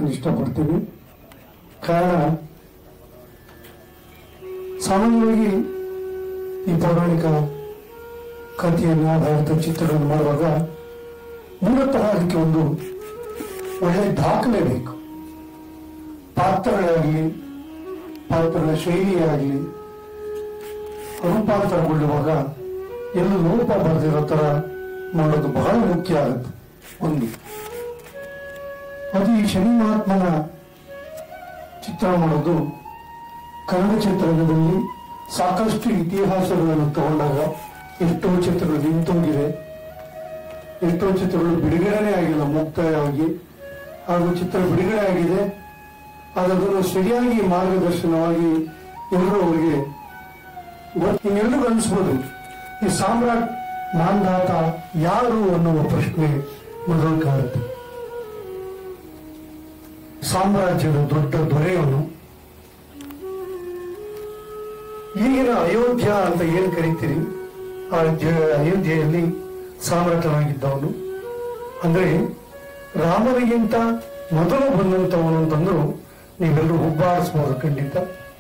ನಾನು ಇಷ್ಟಪಡ್ತೀನಿ ಕಾರಣ ಸಾಮಾನ್ಯವಾಗಿ ಈ ಪೌರಾಣಿಕ ಕಥೆಯನ್ನು ಆಧಾರಿತ ಚಿತ್ರಗಳನ್ನು ಮಾಡುವಾಗ ಮೂಲತಃ ಅದಕ್ಕೆ ಒಂದು ಒಳ್ಳೆಯ ದಾಖಲೆ ಬೇಕು ಪಾತ್ರಗಳಾಗಲಿ ಪಾತ್ರಗಳ ಶೈಲಿಯಾಗಲಿ ರೂಪಾಂತರಗೊಳ್ಳುವಾಗ ಎಲ್ಲೂ ಲೋಪ ಬರೆದಿರೋ ತರ ಮಾಡೋದು ಬಹಳ ಮುಖ್ಯ ಆಗುತ್ತೆ ಒಂದು ಅದು ಈ ಶನಿ ಮಹಾತ್ಮನ ಚಿತ್ರ ಮಾಡೋದು ಕನ್ನಡ ಚಿತ್ರರಂಗದಲ್ಲಿ ಸಾಕಷ್ಟು ಇತಿಹಾಸಗಳನ್ನು ತಗೊಂಡಾಗ ಎಷ್ಟೋ ಚಿತ್ರಗಳು ನಿಂತೋಗಿದೆ ಎಷ್ಟೋ ಚಿತ್ರಗಳು ಬಿಡುಗಡೆನೇ ಆಗಿಲ್ಲ ಮುಕ್ತಾಯವಾಗಿ ಹಾಗೂ ಚಿತ್ರ ಬಿಡುಗಡೆ ಆಗಿದೆ ಆದರೆ ಅದನ್ನು ಸರಿಯಾಗಿ ಮಾರ್ಗದರ್ಶನವಾಗಿ ಎಲ್ಲರೂ ಅವರಿಗೆ ಇನ್ನೆಲ್ಲರಿಗೂ ಅನಿಸ್ಬೋದು ಈ ಸಾಮ್ರಾಟ್ ಮಾಂಧಾತ ಯಾರು ಅನ್ನುವ ಪ್ರಶ್ನೆ ಮೊದಲು ಕಾಡುತ್ತೆ ಸಾಮ್ರಾಜ್ಯದ ದೊಡ್ಡ ದೊರೆಯವನು ಈಗಿನ ಅಯೋಧ್ಯ ಅಂತ ಏನ್ ಕರಿತೀರಿ ಆ ಜ- ಅಯೋಧ್ಯೆಯಲ್ಲಿ ಸಾಮ್ರಾಟನಾಗಿದ್ದವನು ಅಂದ್ರೆ ರಾಮನಿಗಿಂತ ಮೊದಲು ಬಂದಂತವನು ಅಂತಂದ್ರು ನೀವೆಲ್ಲರೂ ಹುಬ್ಬಾರಿಸ್ಬೋದು ಖಂಡಿತ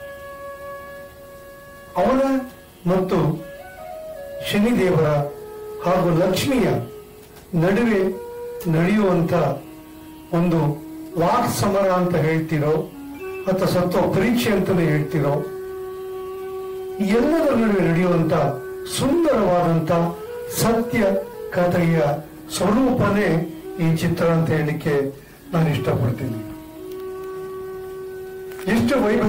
ಅವನ ಮತ್ತು ಶನಿದೇವರ ಹಾಗೂ ಲಕ್ಷ್ಮಿಯ ನಡುವೆ ನಡೆಯುವಂತ ಒಂದು ವಾಕ್ ಸಮರ ಅಂತ ಹೇಳ್ತಿರೋ ಅಥವಾ ಸತ್ವ ಪರೀಕ್ಷೆ ಅಂತಾನೆ ಹೇಳ್ತಿರೋ ಎಲ್ಲದರ ನಡುವೆ ನಡೆಯುವಂತ ಸುಂದರವಾದಂತ ಸತ್ಯ ಕಥೆಯ ಸ್ವರೂಪನೇ ಈ ಚಿತ್ರ ಅಂತ ಹೇಳಲಿಕ್ಕೆ ನಾನು ಇಷ್ಟಪಡ್ತೀನಿ ಎಷ್ಟು ವೈಭವ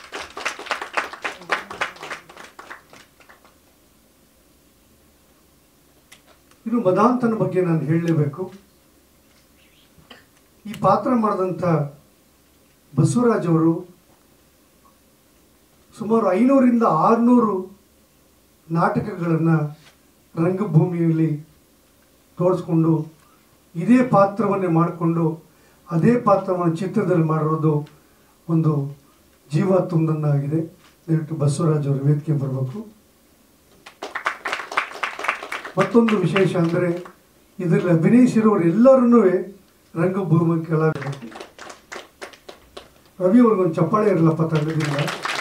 ಇನ್ನು ಮದಾಂತನ ಬಗ್ಗೆ ನಾನು ಹೇಳಲೇಬೇಕು ಈ ಪಾತ್ರ ಮಾಡಿದಂಥ ಬಸವರಾಜ್ ಅವರು ಸುಮಾರು ಐನೂರಿಂದ ಆರುನೂರು ನಾಟಕಗಳನ್ನು ರಂಗಭೂಮಿಯಲ್ಲಿ ತೋರಿಸ್ಕೊಂಡು ಇದೇ ಪಾತ್ರವನ್ನೇ ಮಾಡಿಕೊಂಡು ಅದೇ ಪಾತ್ರವನ್ನು ಚಿತ್ರದಲ್ಲಿ ಮಾಡಿರೋದು ಒಂದು ಜೀವ ತುಂಬಿದಂಗಾಗಿದೆ ದಯವಿಟ್ಟು ಬಸವರಾಜ್ ಅವರು ವೇದಿಕೆ ಬರಬೇಕು ಮತ್ತೊಂದು ವಿಶೇಷ ಅಂದರೆ ಇದರಲ್ಲಿ ಅಭಿನಯಿಸಿರೋರು ಎಲ್ಲರನ್ನೂ ರಂಗಭೂಮಿ ಕೆಳಗಬೇಕು ರವಿ ಅವ್ರಿಗೊಂದು ಚಪ್ಪಾಳೆ ಇರಲಪ್ಪ ತಂಡದಿಂದ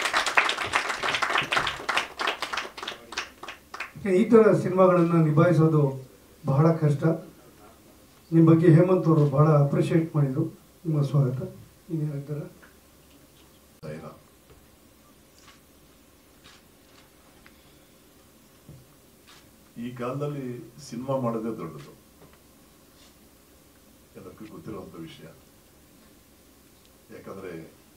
ಈ ಥರ ಸಿನಿಮಾಗಳನ್ನು ನಿಭಾಯಿಸೋದು ಬಹಳ ಕಷ್ಟ ನಿಮ್ಮ ಬಗ್ಗೆ ಹೇಮಂತ್ ಅವರು ಬಹಳ ಅಪ್ರಿಷಿಯೇಟ್ ಮಾಡಿದರು ನಿಮ್ಮ ಸ್ವಾಗತ ನೀವು ಹೇಳ್ತೀರಾ ತೈಲ ಈ ಕಾಲದಲ್ಲಿ ಸಿನಿಮಾ ಮಾಡೋದೇ ದೊಡ್ಡದು ಎಲ್ಲರಿಗೂ ಗೊತ್ತಿರುವಂತ ವಿಷಯ ಯಾಕಂದ್ರೆ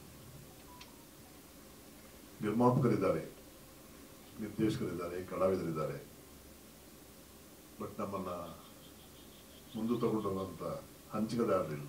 ನಿರ್ಮಾಪಕರಿದ್ದಾರೆ ನಿರ್ದೇಶಕರಿದ್ದಾರೆ ಕಲಾವಿದರಿದ್ದಾರೆ ಬಟ್ ನಮ್ಮನ್ನ ಮುಂದೆ ತಗೊಂಡು ಹೋಗುವಂತ ಹಂಚಿಕೆದಾರರಿಲ್ಲ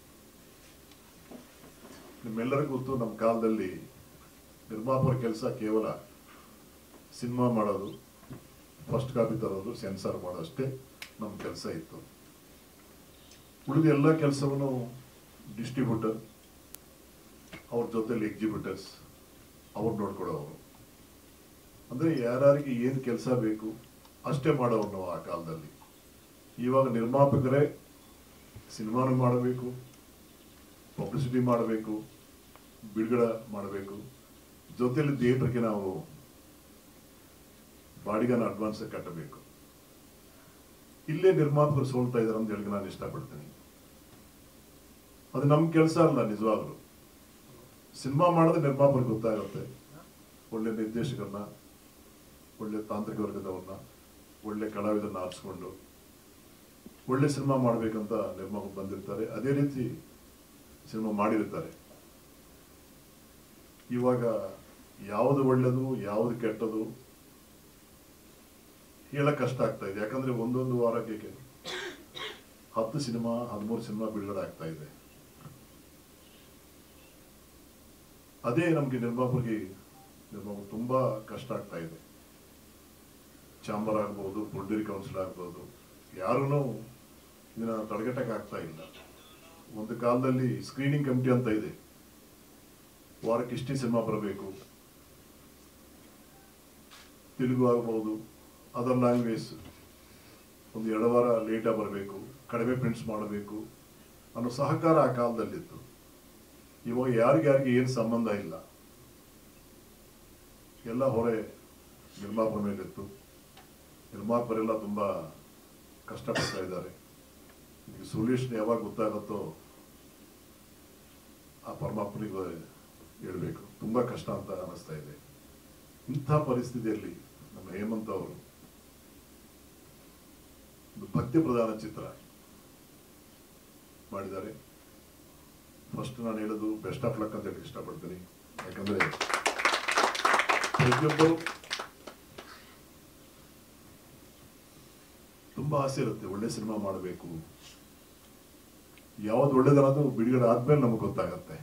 ನಿಮ್ಮೆಲ್ಲರಿಗೂ ಗೊತ್ತು ನಮ್ಮ ಕಾಲದಲ್ಲಿ ನಿರ್ಮಾಪಕರ ಕೆಲಸ ಕೇವಲ ಸಿನಿಮಾ ಮಾಡೋದು ಫಸ್ಟ್ ಕಾಪಿ ತರೋದು ಸೆನ್ಸಾರ್ ಮಾಡೋದು ಅಷ್ಟೇ ನಮ್ಮ ಕೆಲಸ ಇತ್ತು ಉಳಿದ ಎಲ್ಲ ಕೆಲಸವನ್ನು ಡಿಸ್ಟ್ರಿಬ್ಯೂಟರ್ ಅವ್ರ ಜೊತೆಲಿ ಎಕ್ಸಿಬ್ಯೂಟರ್ಸ್ ಅವ್ರು ನೋಡ್ಕೊಡೋರು ಅಂದ್ರೆ ಯಾರ್ಯಾರಿಗೆ ಏನು ಕೆಲಸ ಬೇಕು ಅಷ್ಟೇ ಮಾಡೋರು ನಾವು ಆ ಕಾಲದಲ್ಲಿ ಇವಾಗ ನಿರ್ಮಾಪಕರೇ ಸಿನಿಮಾನು ಮಾಡಬೇಕು ಪಬ್ಲಿಸಿಟಿ ಮಾಡಬೇಕು ಬಿಡುಗಡೆ ಮಾಡಬೇಕು ಜೊತೆಲಿ ಥಿಯೇಟರ್ಗೆ ನಾವು ಬಾಡಿಗೆನ ಅಡ್ವಾನ್ಸ್ ಕಟ್ಟಬೇಕು ಇಲ್ಲೇ ನಿರ್ಮಾಪಕರು ಸೋಲ್ತಾ ಇದ್ದಾರೆ ಅಂತ ಹೇಳಿ ನಾನು ಇಷ್ಟಪಡ್ತೀನಿ ಅದು ನಮ್ಮ ಕೆಲಸ ಅಲ್ಲ ನಿಜವಾಗ್ಲು ಸಿನಿಮಾ ಮಾಡಿದ್ರೆ ನಿರ್ಮಾಪಕರಿಗೆ ಗೊತ್ತಾಗುತ್ತೆ ಒಳ್ಳೆ ನಿರ್ದೇಶಕರನ್ನ ಒಳ್ಳೆ ತಾಂತ್ರಿಕ ವರ್ಗದವ್ರನ್ನ ಒಳ್ಳೆ ಕಲಾವಿದರನ್ನ ಆರಿಸ್ಕೊಂಡು ಒಳ್ಳೆ ಸಿನಿಮಾ ಮಾಡ್ಬೇಕಂತ ನಿರ್ಮಾಪಕರು ಬಂದಿರ್ತಾರೆ ಅದೇ ರೀತಿ ಸಿನಿಮಾ ಮಾಡಿರ್ತಾರೆ ಇವಾಗ ಯಾವುದು ಒಳ್ಳೆಯದು ಯಾವುದು ಕೆಟ್ಟದು ಹೇಳಕ್ ಕಷ್ಟ ಆಗ್ತಾ ಇದೆ ಯಾಕಂದ್ರೆ ಒಂದೊಂದು ವಾರಕ್ಕೆ ಕೆ- ಹತ್ತು ಸಿನಿಮಾ ಹದಿಮೂರು ಸಿನಿಮಾ ಬಿಡುಗಡೆ ಆಗ್ತಾ ಇದೆ ಅದೇ ನಮ್ಗೆ ನಿರ್ಮಾಪಕರಿಗೆ ನಿರ್ಮಾಪ ತುಂಬಾ ಕಷ್ಟ ಆಗ್ತಾ ಇದೆ ಚಾಂಬರ್ ಆಗ್ಬೋದು ಬುಲ್ಡೇರಿ ಕೌನ್ಸಿಲ್ ಆಗ್ಬೋದು ಯಾರೂ ಇದನ್ನ ತಡೆಗಟ್ಟಕ್ಕೆ ಆಗ್ತಾ ಇಲ್ಲ ಒಂದು ಕಾಲದಲ್ಲಿ ಸ್ಕ್ರೀನಿಂಗ್ ಕಮಿಟಿ ಅಂತ ಇದೆ ವಾರಕ್ಕೆ ಇಷ್ಟೇ ಸಿನಿಮಾ ಬರಬೇಕು ತೆಲುಗು ಆಗ್ಬೋದು ಅದರ್ ಲ್ಯಾಂಗ್ವೇಜ್ ಒಂದು ಎರಡು ವಾರ ಲೇಟಾಗಿ ಬರಬೇಕು ಕಡಿಮೆ ಪ್ರಿಂಟ್ಸ್ ಮಾಡಬೇಕು ಅನ್ನೋ ಸಹಕಾರ ಆ ಕಾಲದಲ್ಲಿತ್ತು ಇವಾಗ ಯಾರಿಗ್ಯಾರಿಗೆ ಏನು ಸಂಬಂಧ ಇಲ್ಲ ಎಲ್ಲ ಹೊರೆ ನಿರ್ಮಾಪಕ ಮೇಲಿತ್ತು ನಿರ್ಮಾಪಕರೆಲ್ಲ ತುಂಬ ಕಷ್ಟಪಡ್ತಾ ಇದ್ದಾರೆ ಇದಕ್ಕೆ ಸೊಲ್ಯೂಷನ್ ಯಾವಾಗ ಗೊತ್ತಾಗುತ್ತೋ ಆ ಪರಮಾತ್ಮನಿಗೆ ಹೇಳ್ಬೇಕು ತುಂಬ ಕಷ್ಟ ಅಂತ ಅನಿಸ್ತಾ ಇದೆ ಇಂಥ ಪರಿಸ್ಥಿತಿಯಲ್ಲಿ ನಮ್ಮ ಹೇಮಂತ್ ಅವರು ಒಂದು ಭಕ್ತಿ ಪ್ರಧಾನ ಚಿತ್ರ ಮಾಡಿದ್ದಾರೆ ಫಸ್ಟ್ ನಾನು ಹೇಳೋದು ಬೆಸ್ಟ್ ಆಫ್ ಲಕ್ ಅಂತ ಹೇಳಿ ಇಷ್ಟಪಡ್ತೀನಿ ಯಾಕಂದ್ರೆ ಪ್ರತಿಯೊಬ್ಬರು ತುಂಬಾ ಆಸೆ ಇರುತ್ತೆ ಒಳ್ಳೆ ಸಿನಿಮಾ ಮಾಡಬೇಕು ಯಾವ್ದು ಒಳ್ಳೇದನ್ನೋದು ಬಿಡುಗಡೆ ಆದ್ಮೇಲೆ ನಮಗೆ ಗೊತ್ತಾಗತ್ತೆ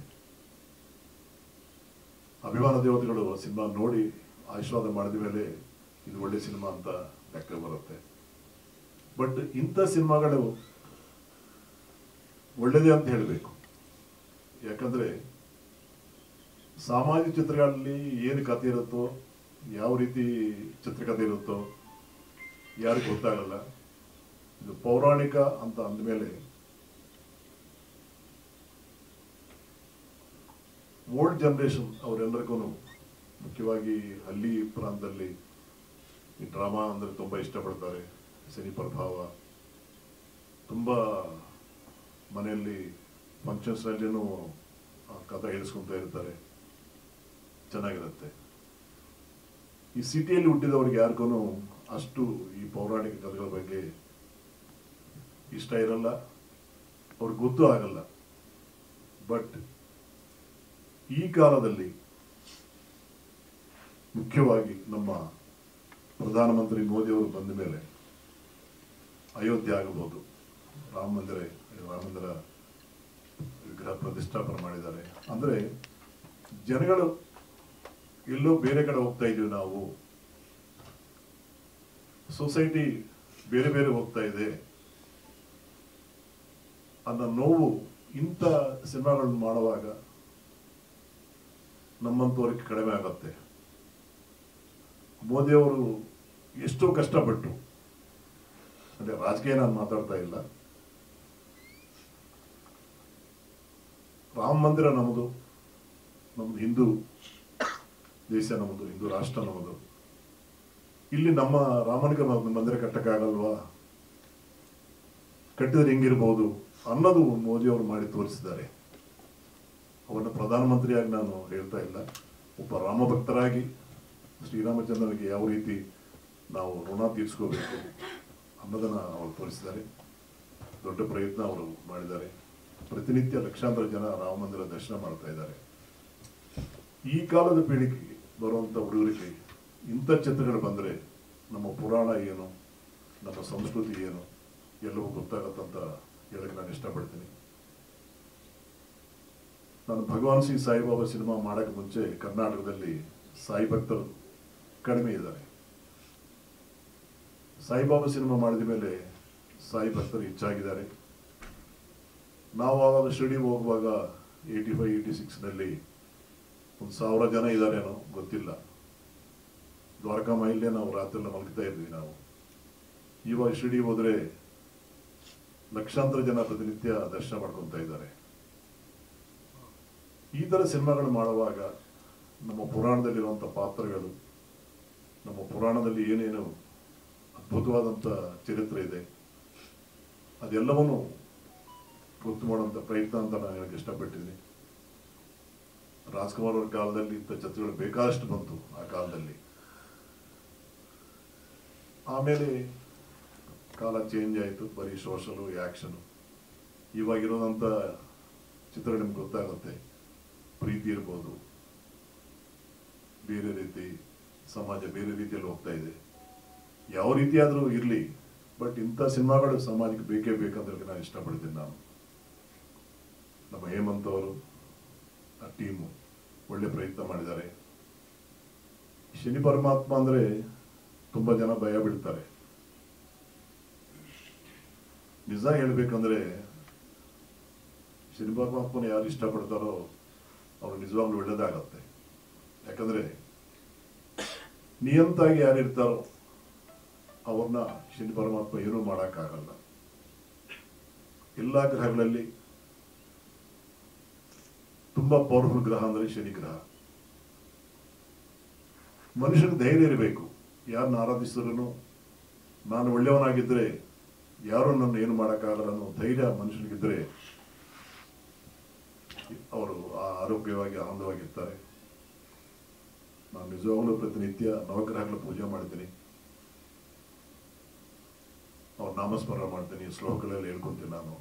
ಅಭಿಮಾನ ದೇವತೆಗಳು ಸಿನಿಮಾ ನೋಡಿ ಆಶೀರ್ವಾದ ಮಾಡಿದ ಮೇಲೆ ಇದು ಒಳ್ಳೆ ಸಿನಿಮಾ ಅಂತ ಲೆಕ್ಕ ಬರುತ್ತೆ ಬಟ್ ಇಂಥ ಸಿನಿಮಾಗಳು ಒಳ್ಳೇದೇ ಅಂತ ಹೇಳಬೇಕು ಯಾಕಂದ್ರೆ ಸಾಮಾಜಿಕ ಚಿತ್ರಗಳಲ್ಲಿ ಏನು ಕಥೆ ಇರುತ್ತೋ ಯಾವ ರೀತಿ ಚಿತ್ರಕಥೆ ಇರುತ್ತೋ ಯಾರಿಗೂ ಗೊತ್ತಾಗಲ್ಲ ಇದು ಪೌರಾಣಿಕ ಅಂತ ಅಂದಮೇಲೆ ಓಲ್ಡ್ ಜನರೇಷನ್ ಅವರೆಲ್ಲರಿಗೂ ಮುಖ್ಯವಾಗಿ ಹಳ್ಳಿ ಪ್ರಾಂತದಲ್ಲಿ ಈ ಡ್ರಾಮಾ ಅಂದರೆ ತುಂಬ ಇಷ್ಟಪಡ್ತಾರೆ ಶನಿ ಪ್ರಭಾವ ತುಂಬ ಮನೆಯಲ್ಲಿ ಫಂಕ್ಷನ್ಸ್ನಲ್ಲಿನೂ ಕಥೆ ಹೇಳಿಸ್ಕೊಂತ ಇರ್ತಾರೆ ಚೆನ್ನಾಗಿರುತ್ತೆ ಈ ಸಿಟಿಯಲ್ಲಿ ಹುಟ್ಟಿದವ್ರಿಗೆ ಯಾರಿಗೂ ಅಷ್ಟು ಈ ಪೌರಾಣಿಕ ಕಥೆಗಳ ಬಗ್ಗೆ ಇಷ್ಟ ಇರಲ್ಲ ಅವ್ರಿಗೆ ಗೊತ್ತೂ ಆಗಲ್ಲ ಬಟ್ ಈ ಕಾಲದಲ್ಲಿ ಮುಖ್ಯವಾಗಿ ನಮ್ಮ ಪ್ರಧಾನಮಂತ್ರಿ ಮೋದಿಯವರು ಬಂದ ಮೇಲೆ ಅಯೋಧ್ಯೆ ಆಗಬಹುದು ರಾಮ ಮಂದಿರ ರಾಮ ಮಂದಿರ ವಿಗ್ರಹ ಪ್ರತಿಷ್ಠಾಪನೆ ಮಾಡಿದ್ದಾರೆ ಅಂದ್ರೆ ಜನಗಳು ಎಲ್ಲೋ ಬೇರೆ ಕಡೆ ಹೋಗ್ತಾ ಇದೀವಿ ನಾವು ಸೊಸೈಟಿ ಬೇರೆ ಬೇರೆ ಹೋಗ್ತಾ ಇದೆ ಅನ್ನೋ ನೋವು ಇಂಥ ಸಿನಿಮಾಗಳನ್ನು ಮಾಡುವಾಗ ನಮ್ಮಂತವ್ರಿಗೆ ಕಡಿಮೆ ಆಗತ್ತೆ ಮೋದಿಯವರು ಎಷ್ಟೋ ಕಷ್ಟಪಟ್ಟು ಅಂದ್ರೆ ರಾಜಕೀಯ ನಾನು ಮಾತಾಡ್ತಾ ಇಲ್ಲ ರಾಮ ಮಂದಿರ ನಮ್ಮದು ನಮ್ದು ಹಿಂದೂ ದೇಶ ನಮ್ಮದು ಹಿಂದೂ ರಾಷ್ಟ್ರ ನಮ್ಮದು ಇಲ್ಲಿ ನಮ್ಮ ರಾಮನಿಗೆ ಮ- ಮಂದಿರ ಕಟ್ಟಕ್ಕಾಗಲ್ವಾ ಕಟ್ಟಿದ್ರೆ ಹೆಂಗಿರ್ಬೋದು ಅನ್ನೋದು ಮೋದಿಯವರು ಮಾಡಿ ತೋರಿಸಿದ್ದಾರೆ ಅವರನ್ನ ಪ್ರಧಾನಮಂತ್ರಿಯಾಗಿ ನಾನು ಹೇಳ್ತಾ ಇಲ್ಲ ಒಬ್ಬ ರಾಮಭಕ್ತರಾಗಿ ಶ್ರೀರಾಮಚಂದ್ರನಿಗೆ ಯಾವ ರೀತಿ ನಾವು ಋಣ ತೀರಿಸ್ಕೋಬೇಕು ಅನ್ನೋದನ್ನ ಅವರು ತೋರಿಸಿದ್ದಾರೆ ದೊಡ್ಡ ಪ್ರಯತ್ನ ಅವರು ಮಾಡಿದ್ದಾರೆ ಪ್ರತಿನಿತ್ಯ ಲಕ್ಷಾಂತರ ಜನ ರಾಮ ಮಂದಿರ ದರ್ಶನ ಮಾಡ್ತಾ ಇದ್ದಾರೆ ಈ ಕಾಲದ ಪೀಳಿಗೆಗೆ ಬರುವಂಥ ಹುಡುಗರಿಗೆ ಇಂಥ ಚಿತ್ರಗಳು ಬಂದರೆ ನಮ್ಮ ಪುರಾಣ ಏನು ನಮ್ಮ ಸಂಸ್ಕೃತಿ ಏನು ಎಲ್ಲವೂ ಗೊತ್ತಾಗತ್ತಂತ ಹೇಳಕ್ಕೆ ನಾನು ಇಷ್ಟಪಡ್ತೀನಿ ನಾನು ಭಗವಾನ್ ಶ್ರೀ ಸಾಯಿಬಾಬಾ ಸಿನಿಮಾ ಮಾಡಕ್ಕೆ ಮುಂಚೆ ಕರ್ನಾಟಕದಲ್ಲಿ ಸಾಯಿ ಭಕ್ತರು ಕಡಿಮೆ ಇದ್ದಾರೆ ಸಾಯಿಬಾಬಾ ಸಿನಿಮಾ ಮಾಡಿದ ಮೇಲೆ ಸಾಯಿ ಭಕ್ತರು ಹೆಚ್ಚಾಗಿದ್ದಾರೆ ನಾವು ಆವಾಗ ಶಿರಡಿ ಹೋಗುವಾಗ ಏಯ್ಟಿ ಫೈವ್ ಏಯ್ಟಿ ಸಿಕ್ಸ್ನಲ್ಲಿ ಒಂದು ಸಾವಿರ ಜನ ಇದ್ದಾರೇನೋ ಗೊತ್ತಿಲ್ಲ ದ್ವಾರಕಾ ಮೈಲೇ ನಾವು ರಾತ್ರಿ ಎಲ್ಲ ಮಲಗ್ತಾ ಇದ್ವಿ ನಾವು ಇವಾಗ ಶಿರಡಿ ಹೋದ್ರೆ ಲಕ್ಷಾಂತರ ಜನ ಪ್ರತಿನಿತ್ಯ ದರ್ಶನ ಮಾಡ್ಕೊತಾ ಇದ್ದಾರೆ ಈ ಥರ ಸಿನಿಮಾಗಳು ಮಾಡುವಾಗ ನಮ್ಮ ಪುರಾಣದಲ್ಲಿರುವಂಥ ಪಾತ್ರಗಳು ನಮ್ಮ ಪುರಾಣದಲ್ಲಿ ಏನೇನು ಅದ್ಭುತವಾದಂಥ ಚರಿತ್ರೆ ಇದೆ ಅದೆಲ್ಲವನ್ನು ಗೊತ್ತು ಮಾಡುವಂಥ ಪ್ರಯತ್ನ ಅಂತ ನಾನು ಹೇಳಕ್ಕೆ ಇಷ್ಟಪಟ್ಟಿದ್ದೀನಿ ರಾಜ್ಕುಮಾರ್ ಅವ್ರ ಕಾಲದಲ್ಲಿ ಇಂಥ ಚಿತ್ರಗಳು ಬೇಕಾದಷ್ಟು ಬಂತು ಆ ಕಾಲದಲ್ಲಿ ಆಮೇಲೆ ಕಾಲ ಚೇಂಜ್ ಆಯಿತು ಬರೀ ಸೋಷಲು ಆ್ಯಕ್ಷನು ಇವಾಗಿರೋದಂಥ ಚಿತ್ರ ನಿಮ್ಗೆ ಗೊತ್ತಾಗುತ್ತೆ ಪ್ರೀತಿ ಇರ್ಬೋದು ಬೇರೆ ರೀತಿ ಸಮಾಜ ಬೇರೆ ರೀತಿಯಲ್ಲಿ ಹೋಗ್ತಾ ಇದೆ ಯಾವ ರೀತಿಯಾದರೂ ಇರಲಿ ಬಟ್ ಇಂಥ ಸಿನಿಮಾಗಳು ಸಮಾಜಕ್ಕೆ ಬೇಕೇ ಬೇಕಂತ ನಾನು ಇಷ್ಟಪಡ್ತೀನಿ ನಾನು ನಮ್ಮ ಹೇಮಂತ್ ಅವರು ಆ ಟೀಮು ಒಳ್ಳೆ ಪ್ರಯತ್ನ ಮಾಡಿದ್ದಾರೆ ಶನಿ ಪರಮಾತ್ಮ ಅಂದ್ರೆ ತುಂಬಾ ಜನ ಭಯ ಬೀಳ್ತಾರೆ ನಿಜ ಹೇಳ್ಬೇಕಂದ್ರೆ ಶನಿ ಪರಮಾತ್ಮನ ಯಾರು ಇಷ್ಟಪಡ್ತಾರೋ ಅವ್ರು ನಿಜವಾಗ್ಲೂ ಒಳ್ಳೇದಾಗತ್ತೆ ಯಾಕಂದ್ರೆ ನಿಯಂತಾಗಿ ಯಾರು ಇರ್ತಾರೋ ಅವ್ರನ್ನ ಶನಿ ಪರಮಾತ್ಮ ಏನೂ ಮಾಡೋಕ್ಕಾಗಲ್ಲ ಎಲ್ಲ ಗ್ರಹಗಳಲ್ಲಿ ತುಂಬಾ ಪವರ್ಫುಲ್ ಗ್ರಹ ಅಂದರೆ ಶನಿ ಗ್ರಹ ಮನುಷ್ಯನಿಗೆ ಧೈರ್ಯ ಇರಬೇಕು ಯಾರನ್ನ ಆರಾಧಿಸಿದ್ರು ನಾನು ಒಳ್ಳೆಯವನಾಗಿದ್ದರೆ ಯಾರು ನನ್ನ ಏನು ಮಾಡೋಕ್ಕಾಗಲ್ಲ ಅನ್ನೋ ಧೈರ್ಯ ಮನುಷ್ಯನಿಗಿದ್ದರೆ ಅವರು ಆ ಆರೋಗ್ಯವಾಗಿ ಆನಂದವಾಗಿರ್ತಾರೆ ನಾನು ನಿಜವಾಗ್ಲೂ ಪ್ರತಿನಿತ್ಯ ನವಗ್ರಹಗಳ ಪೂಜೆ ಮಾಡ್ತೀನಿ ಅವ್ರ ನಾಮಸ್ಮರಣ ಮಾಡ್ತೀನಿ ಶ್ಲೋಕಗಳಲ್ಲಿ ಹೇಳ್ಕೊಂತೀನಿ ನಾನು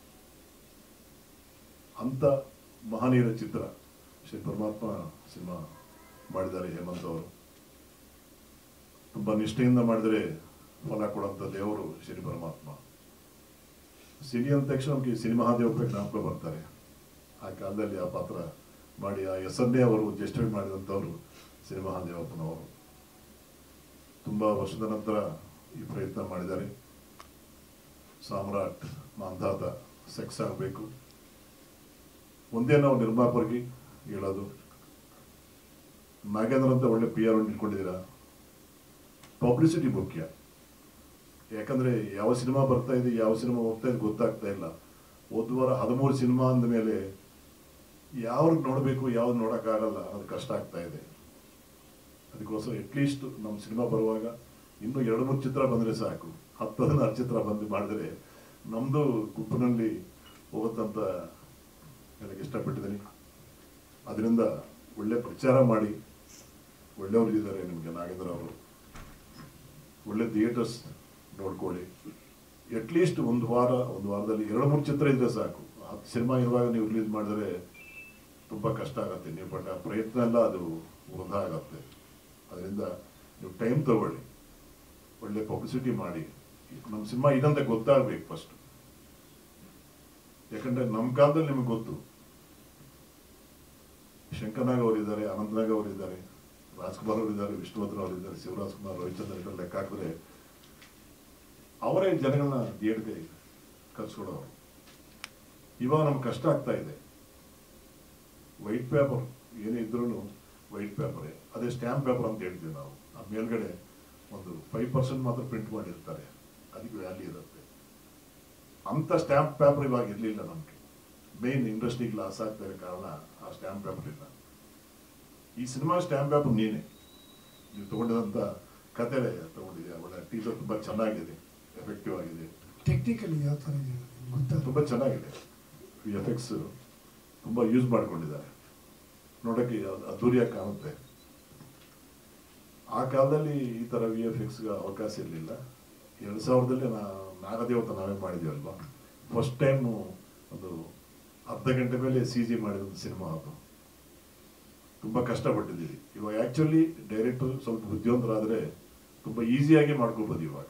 ಅಂತ ಮಹನೀಯರ ಚಿತ್ರ ಶ್ರೀ ಪರಮಾತ್ಮ ಸಿನಿಮಾ ಮಾಡಿದ್ದಾರೆ ಹೇಮಂತ್ ಅವರು ತುಂಬಾ ನಿಷ್ಠೆಯಿಂದ ಮಾಡಿದರೆ ಫಲ ಕೊಡುವಂಥ ದೇವರು ಶ್ರೀ ಪರಮಾತ್ಮ ಸಿನಿ ಅಂದ ತಕ್ಷಣ ನಮಗೆ ಸಿನಿಮಹಾದೇವಪ್ಪ ಜ್ಞಾಪಕ ಬರ್ತಾರೆ ಆ ಕಾಲದಲ್ಲಿ ಆ ಪಾತ್ರ ಮಾಡಿ ಆ ಹೆಸರನ್ನೇ ಅವರು ಜಸ್ಟಿಫೈ ಮಾಡಿದಂಥವ್ರು ಸಿನಿಮಹಾದೇವಪ್ಪನವರು ತುಂಬಾ ವರ್ಷದ ನಂತರ ಈ ಪ್ರಯತ್ನ ಮಾಡಿದ್ದಾರೆ ಸಾಮ್ರಾಟ್ ಮಾಂಧಾತ ಸೆಕ್ಸ್ ಆಗಬೇಕು ಒಂದೇ ನಾವು ನಿರ್ಮಾಪರಿಗೆ ಹೇಳೋದು ನಾಗೇಂದ್ರ ಅಂತ ಒಳ್ಳೆ ಪಿ ಆರ್ ಇಟ್ಕೊಂಡಿದ್ದೀರಾ ಪಬ್ಲಿಸಿಟಿ ಮುಖ್ಯ ಯಾಕಂದ್ರೆ ಯಾವ ಸಿನಿಮಾ ಬರ್ತಾ ಇದೆ ಯಾವ ಸಿನಿಮಾ ಹೋಗ್ತಾ ಇದೆ ಗೊತ್ತಾಗ್ತಾ ಇಲ್ಲ ಹೋದ ವಾರ ಹದಿಮೂರು ಸಿನಿಮಾ ಅಂದ ಮೇಲೆ ಯಾವ್ದು ನೋಡಬೇಕು ಯಾವ್ದು ನೋಡೋಕ್ಕಾಗಲ್ಲ ಅದು ಕಷ್ಟ ಆಗ್ತಾ ಇದೆ ಅದಕ್ಕೋಸ್ಕರ ಅಟ್ಲೀಸ್ಟ್ ನಮ್ಮ ಸಿನಿಮಾ ಬರುವಾಗ ಇನ್ನೂ ಎರಡು ಮೂರು ಚಿತ್ರ ಬಂದರೆ ಸಾಕು ಹತ್ತು ಹದಿನಾರು ಚಿತ್ರ ಬಂದು ಮಾಡಿದ್ರೆ ನಮ್ಮದು ಗುಂಪಿನಲ್ಲಿ ಹೋಗುತ್ತಂತ ಹೇಳಕ್ಕೆ ಇಷ್ಟಪಟ್ಟಿದ್ದೀನಿ ಅದರಿಂದ ಒಳ್ಳೆ ಪ್ರಚಾರ ಮಾಡಿ ಒಳ್ಳೆಯವರು ಇದ್ದಾರೆ ನಿಮಗೆ ನಾಗೇಂದ್ರ ಅವರು ಒಳ್ಳೆ ಥಿಯೇಟರ್ಸ್ ನೋಡ್ಕೊಳ್ಳಿ ಅಟ್ಲೀಸ್ಟ್ ಒಂದು ವಾರ ಒಂದು ವಾರದಲ್ಲಿ ಎರಡು ಮೂರು ಚಿತ್ರ ಇದ್ರೆ ಸಾಕು ಹತ್ತು ಸಿನಿಮಾ ಇರುವಾಗ ನೀವು ರಿಲೀಸ್ ಮಾಡಿದ್ರೆ ತುಂಬ ಕಷ್ಟ ಆಗುತ್ತೆ ನೀವು ಪಟ್ಟ ಪ್ರಯತ್ನ ಎಲ್ಲ ಅದು ವೃಧಾ ಆಗತ್ತೆ ಅದರಿಂದ ನೀವು ಟೈಮ್ ತಗೊಳ್ಳಿ ಒಳ್ಳೆ ಪಬ್ಲಿಸಿಟಿ ಮಾಡಿ ನಮ್ಮ ಸಿನಿಮಾ ಇದಂತ ಗೊತ್ತಾಗಬೇಕು ಫಸ್ಟ್ ಯಾಕಂದ್ರೆ ನಮ್ಮ ಕಾಲದಲ್ಲಿ ನಿಮಗೆ ಗೊತ್ತು ಶಂಕರ್ನಾಗ್ ಅವರಿದ್ದಾರೆ ಅನಂತನಾಗ್ ಅವರಿದ್ದಾರೆ ರಾಜ್ಕುಮಾರ್ ಅವರಿದ್ದಾರೆ ವಿಷ್ಣುವರ್ಧನ್ ಅವರಿದ್ದಾರೆ ಶಿವರಾಜ್ ಕುಮಾರ್ ರವಿಚಂದ್ರ ಇದ್ರಲ್ಲಿ ಲೆಕ್ಕ ಹಾಕಿದ್ರೆ ಅವರೇ ಜನಗಳನ್ನ ಥಿಯೇಟ್ಗೆ ಕರ್ಸ್ಕೊಡೋರು ಇವಾಗ ನಮ್ಗೆ ಕಷ್ಟ ಆಗ್ತಾ ಇದೆ ವೈಟ್ ಪೇಪರ್ ಏನೇ ಇದ್ರೂ ವೈಟ್ ಪೇಪರೇ ಅದೇ ಸ್ಟ್ಯಾಂಪ್ ಪೇಪರ್ ಅಂತ ಹೇಳ್ತೀವಿ ನಾವು ಆ ಮೇಲ್ಗಡೆ ಒಂದು ಫೈವ್ ಪರ್ಸೆಂಟ್ ಮಾತ್ರ ಪ್ರಿಂಟ್ ಮಾಡಿರ್ತಾರೆ ಅದಕ್ಕೆ ವ್ಯಾಲ್ಯೂ ಇರುತ್ತೆ ಅಂಥ ಸ್ಟ್ಯಾಂಪ್ ಪೇಪರ್ ಇವಾಗ ಇರಲಿಲ್ಲ ನಮಗೆ ಮೇನ್ ಇಂಡಸ್ಟ್ರಿಗೆ ಲಾಸ್ ಆಗ್ತಾ ಇರೋ ಕಾರಣ ಆ ಸ್ಟ್ಯಾಂಪ್ ಪೇಪರ್ ಇಲ್ಲ ಈ ಸಿನಿಮಾ ಸ್ಟ್ಯಾಂಪ್ ಪೇಪರ್ ನೀನೆ ನೀವು ತಗೊಂಡಿದಂಥ ಕತೆ ತಗೊಂಡಿದ್ಯಾ ಒಳ್ಳೆ ಟೀಸರ್ ತುಂಬ ಚೆನ್ನಾಗಿದೆ ಎಫೆಕ್ಟಿವ್ ಆಗಿದೆ ಟೆಕ್ನಿಕಲಿ ಯಾವ ಥರ ಇದೆ ಗೊತ್ತಾ ತುಂಬ ಚೆನ್ನಾಗಿದೆ ವಿ ಎಫ್ ಎಕ್ಸ್ ತುಂಬ ಯೂಸ್ ಮಾಡ್ಕೊಂಡಿದ್ದಾರೆ ನೋಡೋಕ್ಕೆ ಅದು ಅದ್ದೂರಿಯಾಗಿ ಕಾಣುತ್ತೆ ಆ ಕಾಲದಲ್ಲಿ ಈ ಥರ ವಿ ಎಫ್ ಎಕ್ಸ್ಗೆ ಅವಕಾಶ ಇರಲಿಲ್ಲ ಎರಡು ಸಾವಿರದಲ್ಲಿ ನಾ ನಾಗದೇವತ ನಾವೇ ಮಾಡಿದ್ದೀವಲ್ವಾ ಫಸ್ಟ್ ಟೈಮು ಒಂದು ಅರ್ಧ ಗಂಟೆ ಮೇಲೆ ಸಿ ಜಿ ಮಾಡಿದಂಥ ಸಿನಿಮಾ ಅದು ತುಂಬ ಕಷ್ಟಪಟ್ಟಿದ್ದೀವಿ ಇವಾಗ ಆ್ಯಕ್ಚುಲಿ ಡೈರೆಕ್ಟರ್ ಸ್ವಲ್ಪ ಬುದ್ಧಿವಂತರಾದರೆ ತುಂಬ ಈಸಿಯಾಗಿ ಮಾಡ್ಕೊಬೋದು ಇವಾಗ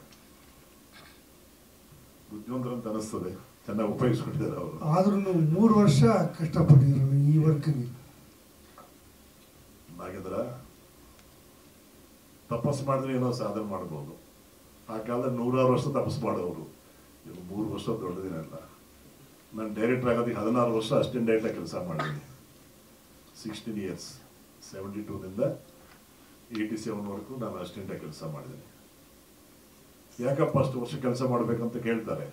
ಬುದ್ಧಿವಂತರ ಅಂತ ಅನಿಸ್ತದೆ ಚೆನ್ನಾಗಿ ಉಪಯೋಗಿಸ್ಕೊಂಡಿದ್ದಾರೆ ಅವರು ಆದ್ರೂ ಮೂರು ವರ್ಷ ಕಷ್ಟಪಟ್ಟಿದ್ರು ಈ ವರ್ಕ್ಗೆ ನಾಗೇಂದ್ರ ತಪಸ್ ಮಾಡಿದ್ರೆ ಏನೋ ಸಾಧನೆ ಮಾಡ್ಬೋದು ಆ ಕಾಲದಲ್ಲಿ ನೂರಾರು ವರ್ಷ ತಪಸ್ ಮಾಡೋರು ಇವಾಗ ಮೂರು ವರ್ಷ ದೊಡ್ಡದಿನಲ್ಲ ನಾನು ಡೈರೆಕ್ಟರ್ ಆಗೋದಕ್ಕೆ ಹದಿನಾರು ವರ್ಷ ಅಸಿಸ್ಟೆಂಟ್ ಡೈರೆಕ್ಟಾಗಿ ಕೆಲಸ ಮಾಡಿದ್ದೀನಿ ಸಿಕ್ಸ್ಟೀನ್ ಇಯರ್ಸ್ ಸೆವೆಂಟಿ ಟೂನಿಂದ ಏಯ್ಟಿ ಸೆವೆನ್ವರೆಗೂ ನಾನು ಅಸಿಸ್ಟೆಂಟಾಗಿ ಕೆಲಸ ಮಾಡಿದ್ದೀನಿ ಯಾಕಪ್ಪ ಅಷ್ಟು ವರ್ಷ ಕೆಲಸ ಮಾಡಬೇಕಂತ ಕೇಳ್ತಾರೆ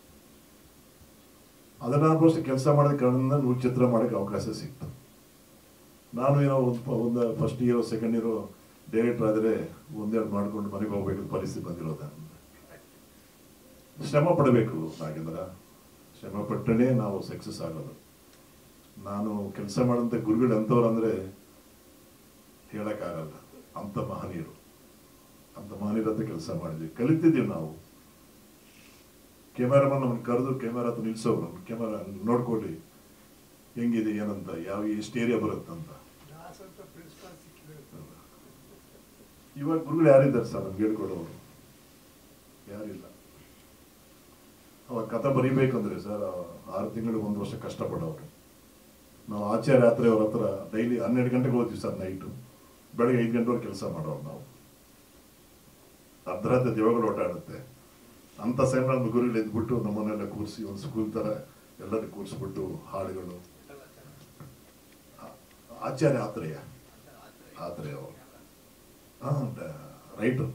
ಹದಿನಾರು ವರ್ಷ ಕೆಲಸ ಮಾಡಿದ ಕಾರಣದಿಂದ ನೂರು ಚಿತ್ರ ಮಾಡೋಕ್ಕೆ ಅವಕಾಶ ಸಿಕ್ತು ನಾನು ಏನೋ ಒಂದು ಪ- ಒಂದು first year second year director ಆದರೆ ಒಂದೆರಡು ಮಾಡ್ಕೊಂಡು ಮನೆಗೆ ಹೋಗ್ಬೇಕು ಪರಿಸ್ಥಿತಿ ಬಂದಿರೋದ ಶ್ರಮ ಪಡಬೇಕು ನಾಗೇಂದ್ರ ಶ್ರಮ ಪಟ್ಟರೆ ನಾವು ಸಕ್ಸಸ್ ಆಗೋದು ನಾನು ಕೆಲಸ ಮಾಡೋಂಥ ಗುರುಗಳು ಎಂಥವ್ರು ಅಂದರೆ ಹೇಳೋಕ್ಕಾಗಲ್ಲ ಅಂಥ ಮಹನೀಯರು ಅಂಥ ಮಹನೀಯರ ಹತ್ರ ಕೆಲಸ ಮಾಡಿದ್ವಿ ಕಲಿತಿದ್ದೀವಿ ನಾವು ಕ್ಯಾಮೆರಾಮನ್ ನಮ್ಮನ್ನು ಕರೆದು ಕ್ಯಾಮೆರಾ ಹತ್ರ ನಿಲ್ಸೋರು ನಮ್ಮ ಕ್ಯಾಮೆರಾ ನೋಡ್ಕೊಳ್ಳಿ ಹೆಂಗಿದೆ ಏನಂತ ಯಾವ ಎಷ್ಟು ಏರಿಯಾ ಬರುತ್ತಂತ ಇವಾಗ ಗುರುಗಳು ಯಾರಿದ್ದಾರೆ ಸರ್ ನಮ್ಗೆ ಹೇಳ್ಕೊಡೋರು ಯಾರಿಲ್ಲ ಅವಾಗ ಕಥೆ ಬರೀಬೇಕಂದ್ರೆ ಸರ್ ಆರು ತಿಂಗಳು ಒಂದು ವರ್ಷ ಕಷ್ಟಪಡೋರು ನಾವು ಆಚಾರ್ಯ ಯಾತ್ರೆ ಅವ್ರ ಹತ್ರ ಡೈಲಿ ಹನ್ನೆರಡು ಗಂಟೆಗೆ ಹೋಗ್ತೀವಿ ಸರ್ ನೈಟು ಬೆಳಗ್ಗೆ ಐದು ಗಂಟೆವರೆಗೆ ಕೆಲಸ ಮಾಡೋರು ನಾವು ಅರ್ಧರಾತ್ರಿ ದೇವಗಳು ಓಡಾಡುತ್ತೆ ಅಂಥ ಸಮಯದಲ್ಲಿ ಗುರುಗಳು ಎದ್ಬಿಟ್ಟು ನಮ್ಮನ್ನೆಲ್ಲ ಕೂರಿಸಿ ಒಂದು ಸ್ಕೂಲ್ ಥರ ಎಲ್ಲರೂ ಕೂರಿಸ್ಬಿಟ್ಟು ಹಾಡುಗಳು ಆ- ಆಚಾರ್ಯ ಆತ್ರೇಯ ಆತ್ರೇಯ ಅವರು ಹಾಂ ರೈಟರ್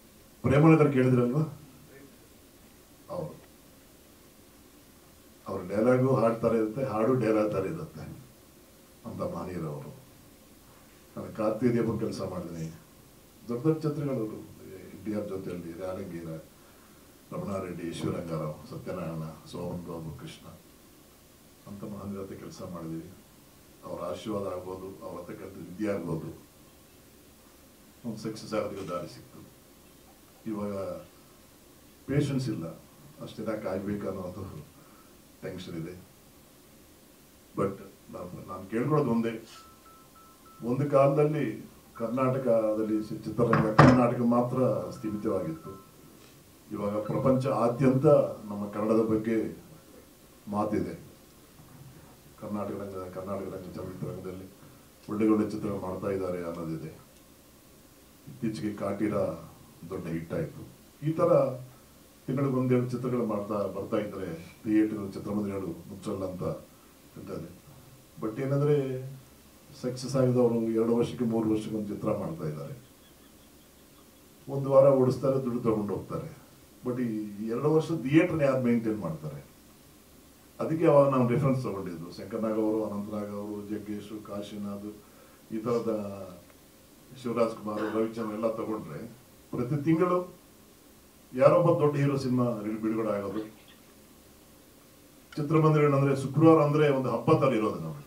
ಪ್ರೇಮನಗರ್ ಕೇಳಿದ್ರಲ್ವಾ ಅವರು ಅವ್ರ ಡೈಲಾಗು ಹಾಡ್ತಾರೆ ಇರುತ್ತೆ ಹಾಡು ಡೈಲಾಗ್ ತರ ಇರುತ್ತೆ ಅಂತ ಮಾನೀಯರವರು ನಾನು ಕಾರ್ತಿ ದೀಪ ಕೆಲಸ ಮಾಡಿದ್ದೀನಿ ದೊಡ್ಡ ದೊಡ್ಡ ಚಿತ್ರಗಳು ಡಿ ಆರ್ ಜೊತೆಯಲ್ಲಿ ರಾಲಂಗೀರ ರಮಣಾರೆಡ್ಡಿ ಈಶ್ವರಂಗಾರಾವ್ ಸತ್ಯನಾರಾಯಣ ಸೋಮನ್ ಬಾಬು ಕೃಷ್ಣ ಅಂತ ಮಹಾನ್ ಜೊತೆ ಕೆಲಸ ಮಾಡಿದ್ದೀವಿ ಅವರ ಆಶೀರ್ವಾದ ಆಗ್ಬೋದು ಅವ್ರ ಹತ್ರ ಕಲಿತ ವಿದ್ಯೆ ಆಗ್ಬೋದು ಒಂದು ಸಕ್ಸಸ್ ಆಗೋದಕ್ಕೆ ದಾರಿ ಸಿಕ್ತು ಇವಾಗ ಪೇಷನ್ಸ್ ಇಲ್ಲ ಅಷ್ಟು ದಿನ ಕಾಯ್ಬೇಕು ಅನ್ನೋದು ಟೆನ್ಷನ್ ಇದೆ ಬಟ್ ನಾನು ನಾನು ಕೇಳ್ಕೊಳ್ಳೋದು ಒಂದೇ ಒಂದು ಕಾಲದಲ್ಲಿ ಕರ್ನಾಟಕದಲ್ಲಿ ಚಿ- ಚಿತ್ರರಂಗ ಕರ್ನಾಟಕ ಮಾತ್ರ ಸ್ಥೀಮಿತವಾಗಿತ್ತು ಇವಾಗ ಪ್ರಪಂಚ ಆದ್ಯಂತ ನಮ್ಮ ಕನ್ನಡದ ಬಗ್ಗೆ ಮಾತಿದೆ ಕರ್ನಾಟಕ ರಂಗ ಕರ್ನಾಟಕ ರಂಗ ಚಲನಚಿತ್ರರಂಗದಲ್ಲಿ ಒಳ್ಳೆ ಒಳ್ಳೆ ಚಿತ್ರಗಳು ಮಾಡ್ತಾ ಇದ್ದಾರೆ ಅನ್ನೋದಿದೆ ಇತ್ತೀಚೆಗೆ ಕಾಟಿರ ದೊಡ್ಡ ಹಿಟ್ ಆಯಿತು ಈ ಥರ ತಿಂಗಳಿಗೆ ಒಂದೆರಡು ಚಿತ್ರಗಳು ಮಾಡ್ತಾ ಬರ್ತಾ ಇದ್ದಾರೆ ಥಿಯೇಟರ್ ಚಿತ್ರಮಂದಿರಗಳು ಮುಚ್ಚಲ್ಲ ಅಂತ ಇದ್ದಾರೆ ಬಟ್ ಏನಂದ್ರೆ ಸಕ್ಸಸ್ ಆಗಿದವರು ಎರಡು ವರ್ಷಕ್ಕೆ ಮೂರು ವರ್ಷಕ್ಕೆ ಒಂದು ಚಿತ್ರ ಮಾಡ್ತಾ ಇದ್ದಾರೆ ಒಂದು ವಾರ ಓಡಿಸ್ತಾರೆ ದುಡ್ಡು ತಗೊಂಡು ಹೋಗ್ತಾರೆ ಬಟ್ ಈ ಎರಡು ವರ್ಷ ಥಿಯೇಟರ್ನ ಯಾರು ಮೇಂಟೈನ್ ಮಾಡ್ತಾರೆ ಅದಕ್ಕೆ ಅವಾಗ ನಾವು ರೆಫರೆನ್ಸ್ ತಗೊಂಡಿದ್ದು ಶಂಕರ್ನಾಗ್ ಅವರು ಅನಂತನಾಗ್ ಅವರು ಜಗ್ಗೇಶ್ ಕಾಶಿನಾಥ್ ಈ ಥರದ ಶಿವರಾಜ್ ಕುಮಾರ್ ರವಿಚಂದ್ರ ಎಲ್ಲ ತಗೊಂಡ್ರೆ ಪ್ರತಿ ತಿಂಗಳು ಯಾರೊಬ್ಬ ದೊಡ್ಡ ಹೀರೋ ಸಿನಿಮಾ ಬಿಡುಗಡೆ ಆಗೋದು ಚಿತ್ರಮಂದಿರ ಅಂದ್ರೆ ಶುಕ್ರವಾರ ಅಂದ್ರೆ ಒಂದು ಹಬ್ಬ ತರ ಇರೋದು ನಮಗೆ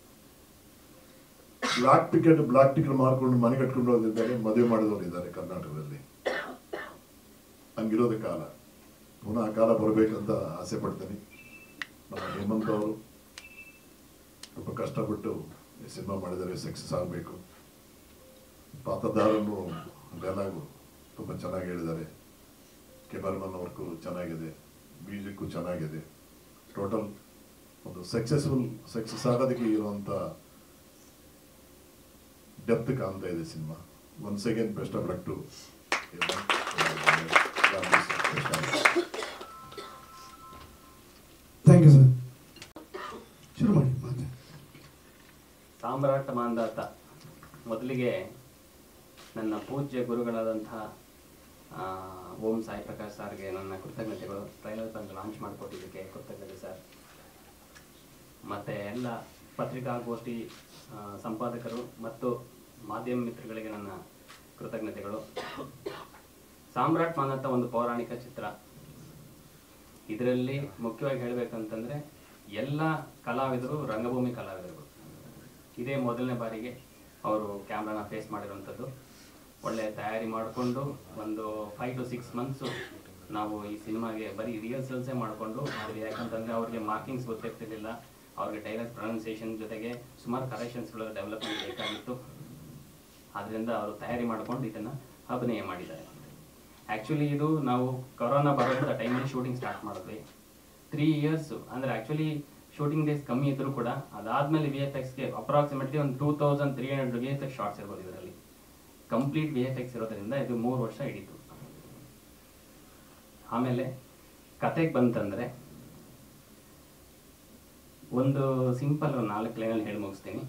ಬ್ಲಾಕ್ ಟಿಕೆಟ್ ಬ್ಲಾಕ್ ಟಿಕೆಟ್ ಮಾರ್ಕೊಂಡು ಮನೆ ಕಟ್ಕೊಂಡು ಹೋಗಿದ್ದಾರೆ ಮದುವೆ ಮಾಡಿದವರು ಇದ್ದಾರೆ ಕರ್ನಾಟಕದಲ್ಲಿ ಹಂಗಿರೋದ ಕಾಲ ಪುನಃ ಆ ಕಾಲ ಬರಬೇಕಂತ ಆಸೆ ಪಡ್ತೀನಿ ನಮ್ಮ ಹೇಮಂತ್ ಅವರು ತುಂಬ ಕಷ್ಟಪಟ್ಟು ಈ ಸಿನಿಮಾ ಮಾಡಿದ್ದಾರೆ ಸಕ್ಸಸ್ ಆಗಬೇಕು ಪಾತ್ರಧಾರನು ಡೈಲಾಗು ತುಂಬ ಚೆನ್ನಾಗಿ ಹೇಳಿದ್ದಾರೆ ಕೆಮರ್ಮನ್ ವರ್ಕು ಚೆನ್ನಾಗಿದೆ ಮ್ಯೂಸಿಕ್ಕು ಚೆನ್ನಾಗಿದೆ ಟೋಟಲ್ ಒಂದು ಸಕ್ಸಸ್ಫುಲ್ ಸಕ್ಸಸ್ ಆಗೋದಕ್ಕೆ ಇರುವಂಥ ಡೆಪ್ತ್ ಕಾಣ್ತಾ ಇದೆ cinema once again best of luck to thank you sir ಶುರು ಮಾಡಿ ಮಾತು ಸಾಮ್ರಾಟ ಮಾಂದಾತ ಮೊದಲಿಗೆ ನನ್ನ ಪೂಜ್ಯ ಗುರುಗಳಾದಂತಹ ಆ, ಓಂ ಸಾಯಿ ಪ್ರಕಾಶ್ ಸರ್ಗೆ ನನ್ನ ಕೃತಜ್ಞತೆಗಳು ಟ್ರೈಲರ್ ತಂದು ಲಾಂಚ್ ಮಾಡಿಕೊಟ್ಟಿದ್ದಕ್ಕೆ ಕೃತಜ್ಞತೆ ಸರ್ ಮತ್ತು ಎಲ್ಲ ಪತ್ರಿಕಾಗೋಷ್ಠಿ ಆ, ಸಂಪಾದಕರು ಮತ್ತು ಮಾಧ್ಯಮ ಮಿತ್ರಗಳಿಗೆ ನನ್ನ ಕೃತಜ್ಞತೆಗಳು ಸಾಮ್ರಾಟ್ ಮಾನತ ಒಂದು ಪೌರಾಣಿಕ ಚಿತ್ರ ಇದರಲ್ಲಿ ಮುಖ್ಯವಾಗಿ ಹೇಳಬೇಕಂತಂದ್ರೆ ಎಲ್ಲ ಕಲಾವಿದರು ರಂಗಭೂಮಿ ಕಲಾವಿದರುಗಳು ಇದೇ ಮೊದಲನೇ ಬಾರಿಗೆ ಅವರು ಕ್ಯಾಮ್ರಾನ ಫೇಸ್ ಮಾಡಿರುವಂಥದ್ದು ಒಳ್ಳೆ ತಯಾರಿ ಮಾಡಿಕೊಂಡು ಒಂದು ಫೈವ್ ಟು ಸಿಕ್ಸ್ ಮಂತ್ಸು ನಾವು ಈ ಸಿನಿಮಾಗೆ ಬರೀ ರಿಹರ್ಸಲ್ಸೇ ಮಾಡಿಕೊಂಡು ಮಾಡಿದ್ವಿ ಯಾಕಂತಂದರೆ ಅವ್ರಿಗೆ ಮಾರ್ಕಿಂಗ್ಸ್ ಗೊತ್ತಿರ್ತಿರ್ಲಿಲ್ಲ ಅವ್ರಿಗೆ ಡೈರೆಕ್ಟ್ ಪ್ರೊನೌನ್ಸಿಯೇಷನ್ ಜೊತೆಗೆ ಸುಮಾರು ಕರೆಕ್ಷನ್ಸ್ಗಳು ಡೆವಲಪ್ಮೆಂಟ್ ಬೇಕಾಗಿತ್ತು ಆದ್ದರಿಂದ ಅವರು ತಯಾರಿ ಮಾಡ್ಕೊಂಡು ಇದನ್ನು ಅಭಿನಯ ಮಾಡಿದ್ದಾರೆ ಆ್ಯಕ್ಚುಲಿ ಇದು ನಾವು ಕೊರೋನಾ ಬರೋಂಥ ಟೈಮಲ್ಲಿ ಶೂಟಿಂಗ್ ಸ್ಟಾರ್ಟ್ ಮಾಡಿದ್ವಿ ತ್ರೀ ಇಯರ್ಸ್ ಅಂದರೆ ಆ್ಯಕ್ಚುಲಿ ಶೂಟಿಂಗ್ ಡೇಸ್ ಕಮ್ಮಿ ಇದ್ರೂ ಕೂಡ ಅದಾದಮೇಲೆ ವಿ ಎಫ್ ಎಕ್ಸ್ಗೆ ಅಪ್ರಾಕ್ಸಿಮೇಟ್ಲಿ ಒಂದು two thousand three hundred V F X shots ಇರ್ಬೋದು ಇದರಲ್ಲಿ ಕಂಪ್ಲೀಟ್ ವಿ ಎಫ್ ಎಕ್ಸ್ ಇರೋದ್ರಿಂದ ಇದು ಮೂರು ವರ್ಷ ಹಿಡಿತು ಆಮೇಲೆ ಕತೆಗೆ ಬಂತಂದರೆ ಒಂದು ಸಿಂಪಲ್ ಒಂದು ನಾಲ್ಕು ಲೈನಲ್ಲಿ ಹೇಳಿ ಮುಗಿಸ್ತೀನಿ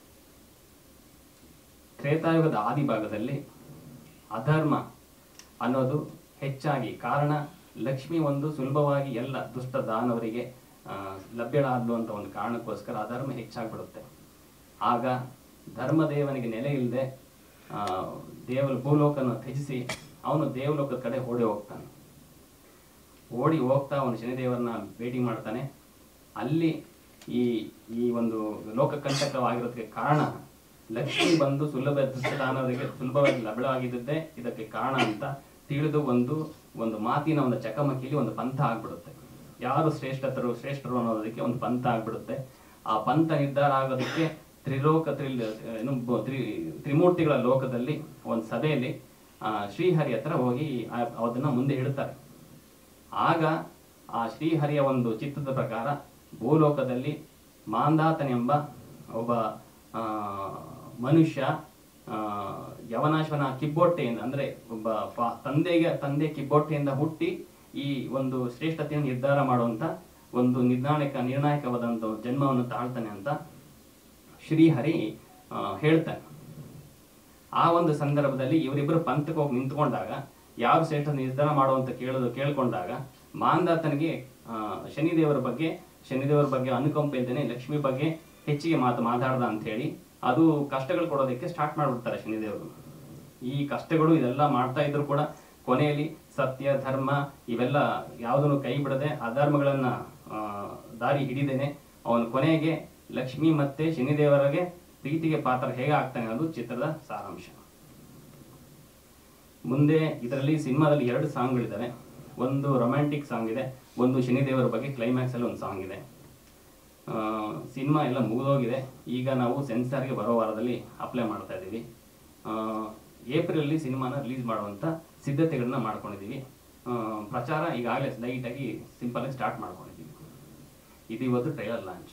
ತ್ರೇತಾಯುಗದ ಆದಿ ಭಾಗದಲ್ಲಿ ಅಧರ್ಮ ಅನ್ನೋದು ಹೆಚ್ಚಾಗಿ ಕಾರಣ ಲಕ್ಷ್ಮಿ ಒಂದು ಸುಲಭವಾಗಿ ಎಲ್ಲ ದುಷ್ಟ ದಾನವರಿಗೆ ಆ, ಲಭ್ಯಳಾದ್ಲು ಅಂತ ಒಂದು ಕಾರಣಕ್ಕೋಸ್ಕರ ಅಧರ್ಮ ಹೆಚ್ಚಾಗ್ಬಿಡುತ್ತೆ ಆಗ ಧರ್ಮದೇವನಿಗೆ ನೆಲೆ ಇಲ್ಲದೆ ದೇವರ ಭೂಲೋಕನ ತ್ಯಜಿಸಿ ಅವನು ದೇವಲೋಕದ ಕಡೆ ಓಡಿ ಹೋಗ್ತಾನೆ ಓಡಿ ಹೋಗ್ತಾ ಅವನು ಶನಿದೇವರನ್ನ ಭೇಟಿ ಮಾಡ್ತಾನೆ ಅಲ್ಲಿ ಈ ಈ ಒಂದು ಲೋಕಕಂಟಕವಾಗಿರೋದಕ್ಕೆ ಕಾರಣ ಲಕ್ಷ್ಮಿ ಬಂದು ಸುಲಭ ದುಷ್ಟದಾನವರಿಗೆ ಸುಲಭವಾಗಿ ಲಭ್ಯವಾಗಿದ್ದೇ ಇದಕ್ಕೆ ಕಾರಣ ಅಂತ ತಿಳಿದು ಒಂದು ಒಂದು ಮಾತಿನ ಒಂದು ಚಕಮಕಿಲಿ ಒಂದು ಪಂಥ ಆಗ್ಬಿಡುತ್ತೆ ಯಾರು ಶ್ರೇಷ್ಠತರು ಶ್ರೇಷ್ಠರು ಅನ್ನೋದಕ್ಕೆ ಒಂದು ಪಂಥ ಆಗ್ಬಿಡುತ್ತೆ ಆ ಪಂಥ ನಿರ್ಧಾರ ಆಗೋದಕ್ಕೆ ತ್ರಿಲೋಕ ತ್ರಿ ಏನು ಬ- ತ್ರಿ ತ್ರಿಮೂರ್ತಿಗಳ ಲೋಕದಲ್ಲಿ ಒಂದು ಸಭೆಯಲ್ಲಿ ಆ, ಶ್ರೀಹರಿ ಹತ್ರ ಹೋಗಿ ಆ- ಅದನ್ನ ಮುಂದೆ ಇಡ್ತಾರೆ ಆಗ ಆ ಶ್ರೀಹರಿಯ ಒಂದು ಚಿತ್ತದ ಪ್ರಕಾರ ಭೂಲೋಕದಲ್ಲಿ ಮಾಂದಾತನೆಂಬ ಒಬ್ಬ ಆ, ಮನುಷ್ಯ ಆ, ಯವನಾಶ್ವನ ಕಿಬ್ಬೊಟ್ಟೆಯಿಂದ ಅಂದ್ರೆ ಒಬ್ಬ ಫಾ- ತಂದೆಗೆ ತಂದೆ ಕಿಬ್ಬೊಟ್ಟೆಯಿಂದ ಹುಟ್ಟಿ ಈ ಒಂದು ಶ್ರೇಷ್ಠತೆಯನ್ನು ನಿರ್ಧಾರ ಮಾಡುವಂತ ಒಂದು ನಿರ್ಣಾಯಕ ನಿರ್ಣಾಯಕವಾದಂಥ ಜನ್ಮವನ್ನು ತಾಳ್ತಾನೆ ಅಂತ ಶ್ರೀಹರಿ ಆ, ಹೇಳ್ತಾನೆ ಆ ಒಂದು ಸಂದರ್ಭದಲ್ಲಿ ಇವರಿಬ್ಬರು ಪಂಥಕ್ಕೆ ಹೋಗಿ ನಿಂತ್ಕೊಂಡಾಗ ಯಾರು ಶ್ರೇಷ್ಠ ನಿರ್ಧಾರ ಮಾಡುವಂತ ಕೇಳೋದು ಕೇಳ್ಕೊಂಡಾಗ ಮಾಂದಾತನಿಗೆ ಆ, ಶನಿದೇವರ ಬಗ್ಗೆ ಶನಿದೇವರ ಬಗ್ಗೆ ಅನುಕಂಪ ಇಲ್ದೇನೆ ಲಕ್ಷ್ಮಿ ಬಗ್ಗೆ ಹೆಚ್ಚಿಗೆ ಮಾತು ಮಾತಾಡ್ದ ಅಂತ ಹೇಳಿ ಅದು ಕಷ್ಟಗಳು ಕೊಡೋದಕ್ಕೆ ಸ್ಟಾರ್ಟ್ ಮಾಡ್ಬಿಡ್ತಾರೆ ಶನಿದೇವರು ಈ ಕಷ್ಟಗಳು ಇದೆಲ್ಲ ಮಾಡ್ತಾ ಇದ್ರು ಕೂಡ ಕೊನೆಯಲ್ಲಿ ಸತ್ಯ ಧರ್ಮ ಇವೆಲ್ಲ ಯಾವುದನ್ನು ಕೈ ಬಿಡದೆ ಅಧರ್ಮಗಳನ್ನ ಆ, ದಾರಿ ಹಿಡಿದೇನೆ ಅವನು ಕೊನೆಗೆ ಲಕ್ಷ್ಮಿ ಮತ್ತೆ ಶನಿದೇವರಿಗೆ ಪ್ರೀತಿಗೆ ಪಾತ್ರ ಹೇಗೆ ಆಗ್ತಾನೆ ಅನ್ನೋದು ಚಿತ್ರದ ಸಾರಾಂಶ ಮುಂದೆ ಇದರಲ್ಲಿ ಸಿನಿಮಾದಲ್ಲಿ ಎರಡು ಸಾಂಗ್ಗಳಿದ್ದಾವೆ ಒಂದು ರೊಮ್ಯಾಂಟಿಕ್ ಸಾಂಗ್ ಇದೆ ಒಂದು ಶನಿದೇವರ ಬಗ್ಗೆ ಕ್ಲೈಮ್ಯಾಕ್ಸ್ ಅಲ್ಲಿ ಒಂದು ಸಾಂಗ್ ಇದೆ ಸಿನಿಮಾ ಎಲ್ಲ ಮುಗಿದೋಗಿದೆ ಈಗ ನಾವು ಸೆನ್ಸಾರ್ಗೆ ಬರೋ ವಾರದಲ್ಲಿ ಅಪ್ಲೈ ಮಾಡ್ತಾ ಇದ್ದೀವಿ ಏಪ್ರಿಲಲ್ಲಿ ಸಿನಿಮಾನ ರಿಲೀಸ್ ಮಾಡುವಂಥ ಸಿದ್ಧತೆಗಳನ್ನ ಮಾಡ್ಕೊಂಡಿದ್ದೀವಿ ಆ, ಪ್ರಚಾರ ಈಗಾಗಲೇ ಲೈಟಾಗಿ ಸಿಂಪಲ್ ಆಗಿ ಸ್ಟಾರ್ಟ್ ಮಾಡ್ಕೊಂಡಿದ್ದೀವಿ ಇದು ಇವತ್ತು ಟ್ರೈಲರ್ ಲಾಂಚ್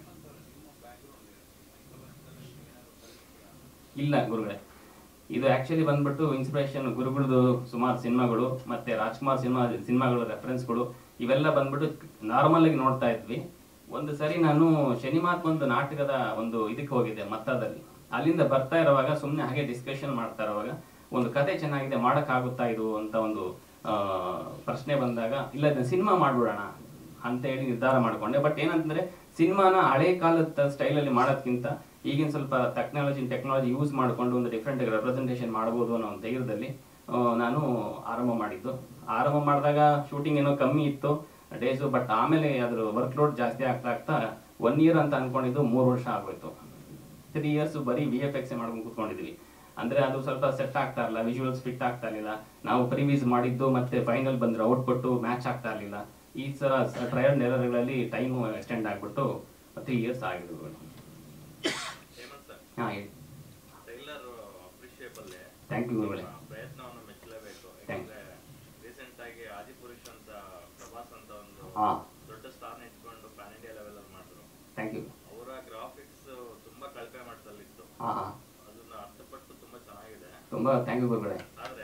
ಇಲ್ಲ ಗುರುಗಳೇ ಇದು ಆಕ್ಚುಲಿ ಬಂದ್ಬಿಟ್ಟು ಇನ್ಸ್ಪಿರೇಷನ್ ಗುರುಗಳದು ಸುಮಾರು ಸಿನಿಮಾಗಳು ಮತ್ತೆ ರಾಜ್ಕುಮಾರ್ ಸಿನಿಮಾ ಸಿನಿಮಾಗಳು ರೆಫರೆನ್ಸ್ಗಳು ಇವೆಲ್ಲ ಬಂದ್ಬಿಟ್ಟು ನಾರ್ಮಲ್ ಆಗಿ ನೋಡ್ತಾ ಇದ್ವಿ ಒಂದು ಸರಿ ನಾನು ಶನಿಮಾತ್ ಒಂದು ನಾಟಕದ ಒಂದು ಇದಕ್ಕೆ ಹೋಗಿದ್ದೆ ಮತ್ತದಲ್ಲಿ ಅಲ್ಲಿಂದ ಬರ್ತಾ ಇರುವಾಗ ಸುಮ್ಮನೆ ಹಾಗೆ ಡಿಸ್ಕಷನ್ ಮಾಡ್ತಾ ಇರುವಾಗ ಒಂದು ಕತೆ ಚೆನ್ನಾಗಿದೆ ಮಾಡೋಕ್ಕಾಗುತ್ತಾ ಇದು ಅಂತ ಒಂದು ಆ, ಪ್ರಶ್ನೆ ಬಂದಾಗ ಇಲ್ಲ ಸಿನಿಮಾ ಮಾಡ್ಬಿಡೋಣ ಅಂತ ಹೇಳಿ ನಿರ್ಧಾರ ಮಾಡ್ಕೊಂಡೆ ಬಟ್ ಏನಂತಂದ್ರೆ ಸಿನಿಮಾನ ಹಳೆ ಕಾಲದ ಸ್ಟೈಲಲ್ಲಿ ಮಾಡೋದ್ಕಿಂತ ಈಗಿನ ಸ್ವಲ್ಪ ಟೆಕ್ನಾಲಜಿ ಟೆಕ್ನಾಲಜಿ ಯೂಸ್ ಮಾಡಿಕೊಂಡು ಒಂದು ಡಿಫ್ರೆಂಟ್ ರೆಪ್ರೆಸೆಂಟೇಷನ್ ಮಾಡ್ಬೋದು ಅನ್ನೋ ಒಂದು ಧೈರ್ಯದಲ್ಲಿ ಆ, ನಾನು ಆರಂಭ ಮಾಡಿದ್ದು ಆರಂಭ ಮಾಡಿದಾಗ ಶೂಟಿಂಗ್ ಏನೋ ಕಮ್ಮಿ ಇತ್ತು ಡೇಸು ಬಟ್ ಆಮೇಲೆ ಅದ್ರ ವರ್ಕ್ ಲೋಡ್ ಜಾಸ್ತಿ ಆಗ್ತಾ ಆಗ್ತಾ ಒನ್ ಇಯರ್ ಅಂತ ಅನ್ಕೊಂಡಿದ್ದು ಮೂರು ವರ್ಷ ಆಗೋಯ್ತು ತ್ರೀ ಇಯರ್ಸ್ ಬರೀ ವಿ ಎಫ್ ಎಕ್ಸ್ ಮಾಡ್ಕೊಂಡು ಕೂತ್ಕೊಂಡಿದ್ವಿ ಅಂದ್ರೆ ಅದು ಸ್ವಲ್ಪ ಸೆಟ್ ಆಗ್ತಾ ಇರಲಿಲ್ಲ ವಿಜುವಲ್ಸ್ ಫಿಟ್ ಆಗ್ತಾ ಇರಲಿಲ್ಲ ನಾವು ಪ್ರಿವೀಸ್ ಮಾಡಿದ್ದು ಮತ್ತೆ ಫೈನಲ್ ಬಂದ್ರೆ ಔಟ್ಪುಟ್ ಮ್ಯಾಚ್ ಆಗ್ತಾ ಇರಲಿಲ್ಲ ಈ ಸಲ ಟ್ರಯಲ್ ನೆರಗಳಲ್ಲಿ ಟೈಮು ಎಕ್ಸ್ಟೆಂಡ್ ಆಗ್ಬಿಟ್ಟು ತ್ರೀ ಇಯರ್ಸ್ ಆಗಿದ್ದು ಹೇಮಂತ್ ಸರ್ ಹಾ ಹೇಳಿ ಟ್ರೈಲರ್ ಅಪ್ರಿಷಿಯೇಬಲ್ ಥ್ಯಾಂಕ್ ಯು ಗುರುಗಳೇ ಪ್ರಯತ್ನವನ್ನು ಮೆಚ್ಚಲೇಬೇಕು Thank ಯಾಕಂದ್ರೆ ರೀಸೆಂಟ್ ಆಗಿ ಆದಿಪುರುಷ್ ಅಂತ ಪ್ರಭಾಸ್ ಅಂತ ಒಂದು ಹಾ. ದೊಡ್ಡ ಸ್ಟಾರ್ ಇಟ್ಕೊಂಡು ಪ್ಯಾನ್ ಇಂಡಿಯಾ ಲೆವೆಲ್ ಅಲ್ಲಿ ಮಾಡಿದ್ರು ಥ್ಯಾಂಕ್ ಯು ಅವರ ಗ್ರಾಫಿಕ್ಸ್ ತುಂಬಾ ಕಳಪೆ ಮಟ್ಟದಲ್ಲಿತ್ತು ಹಾ ಹಾ ಅದನ್ನ ಅರ್ಥಪಟ್ಟು ತುಂಬಾ ಚೆನ್ನಾಗಿದೆ ತುಂಬಾ ಥ್ಯಾಂಕ್ ಯು ಗುರುಗಳೇ ಆದ್ರೆ